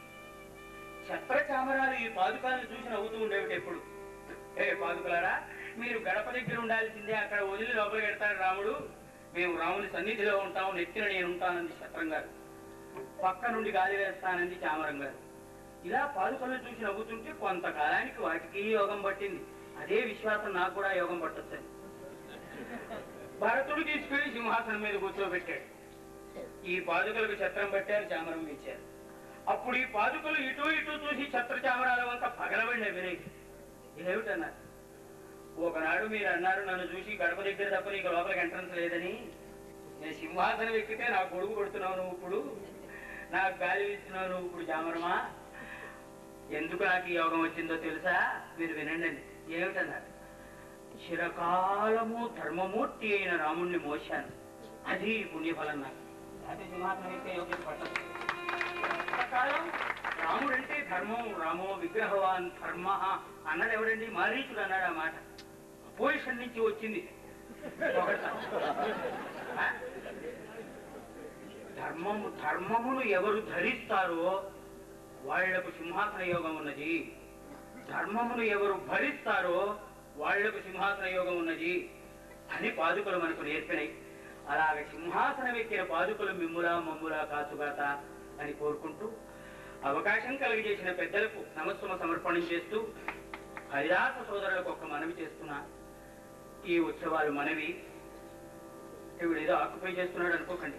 ఛత్ర చామరాలు ఈ పాదుకాలను చూసి నవ్వుతూ ఉండేవి ఎప్పుడు ఏ పాదుకలారా మీరు గడప దగ్గర ఉండాల్సిందే అక్కడ వదిలి లోపల పెడతాడు రాముడు మేము రాముని సన్నిధిలో ఉంటాం నెత్తిన నేను ఉంటానంది ఛత్రం గారు పక్క నుండి గాలి వేస్తానంది చామరం గారు ఇలా పాదుకలను చూసి నవ్వుతుంటే కొంతకాలానికి వాటికి యోగం పట్టింది అదే విశ్వాసం నాకు కూడా యోగం పట్టొచ్చని భరతుడు తీసుకెళ్లి సింహాసనం మీద కూర్చోబెట్టాడు ఈ పాదుకలకు ఛత్రం పట్టారు చామరం ఇచ్చారు అప్పుడు ఈ పాదుకలు ఇటు ఇటు చూసి ఛత్ర చామరాల వంక పగలబడిన వినయ్ ఏమిటన్నారు ఒకనాడు మీరు అన్నారు నన్ను చూసి గడప దగ్గర తప్ప నీకు లోపలికి ఎంట్రన్స్ లేదని నేను సింహాసనం ఎక్కితే నా కొడుకు కొడుతున్నావు నువ్వు ఇప్పుడు నాకు గాలి ఇస్తున్నావు నువ్వు ఇప్పుడు చామరమా ఎందుకు నాకు ఈ యోగం వచ్చిందో తెలుసా మీరు వినండి ఏమిటన్నారు చిరకాలము ధర్మమూర్తి అయిన రాముణ్ణి మోశాను అది పుణ్యఫలం నాకు అది సింహాసనం అయితే యోగ్యత పట్టదు ఎంతకాలం రాముడంటే ధర్మం రామో విగ్రహవాన్ ధర్మ అన్నది ఎవడండి మారీచుడు అన్నాడు ఆ మాట పొజిషన్ నుంచి వచ్చింది ఆ? ధర్మము ధర్మమును ఎవరు ధరిస్తారో వాళ్లకు సింహాసన యోగం ఉన్నది ధర్మమును ఎవరు భరిస్తారో వాళ్లకు సింహాసన యోగం ఉన్నది అని పాదుకలు మనకు నేర్పినాయి అలాగే సింహాసనం ఎక్కిన పాదుకలు మిమ్ములా మమ్ములా కాచుగాత అని కోరుకుంటూ అవకాశం కలిగజేసిన పెద్దలకు నమస్సుమ సమర్పణం చేస్తూ హరిదాస సోదరులకు ఒక మనవి చేస్తున్నా ఈ ఉత్సవాలు మనవి వీడు ఏదో ఆక్యుపై చేస్తున్నాడు అనుకోకండి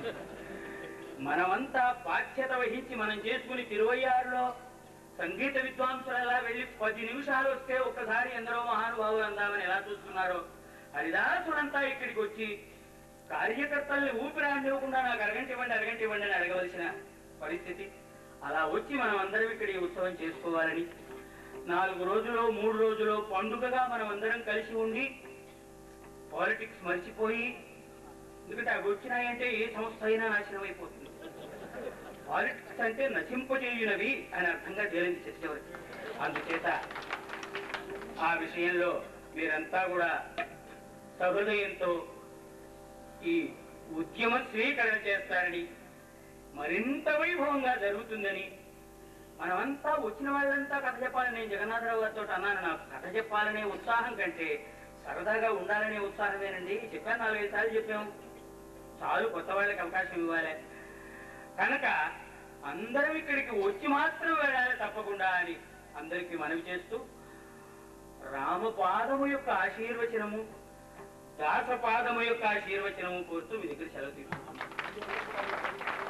మనమంతా బాధ్యత వహించి మనం చేసుకుని తిరువయ్యారులో సంగీత విద్వాంసులు ఎలా వెళ్ళి పది నిమిషాలు వస్తే ఒక్కసారి ఎందరో మహానుభావులు అందామని ఎలా చూస్తున్నారో హరిదాసుడంతా ఇక్కడికి వచ్చి కార్యకర్తల్ని ఊపిరాండివ్వకుండా నాకు అరగంట ఇవ్వండి అరగంట ఇవ్వండి అని అడగవలసిన పరిస్థితి అలా వచ్చి మనం అందరం ఇక్కడ ఈ ఉత్సవం చేసుకోవాలని నాలుగు రోజులు మూడు రోజులు పండుగగా మనం అందరం కలిసి ఉండి పాలిటిక్స్ మర్చిపోయి ఎందుకంటే అవి వచ్చినాయంటే ఏ సంస్థ అయినా నాశనం అయిపోతుంది పాలిటిక్స్ అంటే నశింపజేయునవి అని అర్థంగా తేలింది శశివరి అందుచేత ఆ విషయంలో మీరంతా కూడా సహృదయంతో ఈ ఉద్యమ స్వీకరణ చేస్తారని మరింత వైభవంగా జరుగుతుందని మనమంతా వచ్చిన వాళ్ళంతా కథ చెప్పాలని నేను జగన్నాథరావు గారితో అన్నాను నాకు కథ చెప్పాలనే ఉత్సాహం కంటే సరదాగా ఉండాలనే ఉత్సాహమేనండి చెప్పాను నాలుగైదు సార్లు చెప్పాం చాలు కొత్త వాళ్ళకి అవకాశం ఇవ్వాలి కనుక అందరం ఇక్కడికి వచ్చి మాత్రం వెళ్ళాలి తప్పకుండా అని అందరికీ మనవి చేస్తూ రామపాదము యొక్క ఆశీర్వచనము దాసపాదము యొక్క ఆశీర్వచనము కోరుతూ మీ దగ్గర సెలవు తీసుకుంటున్నాను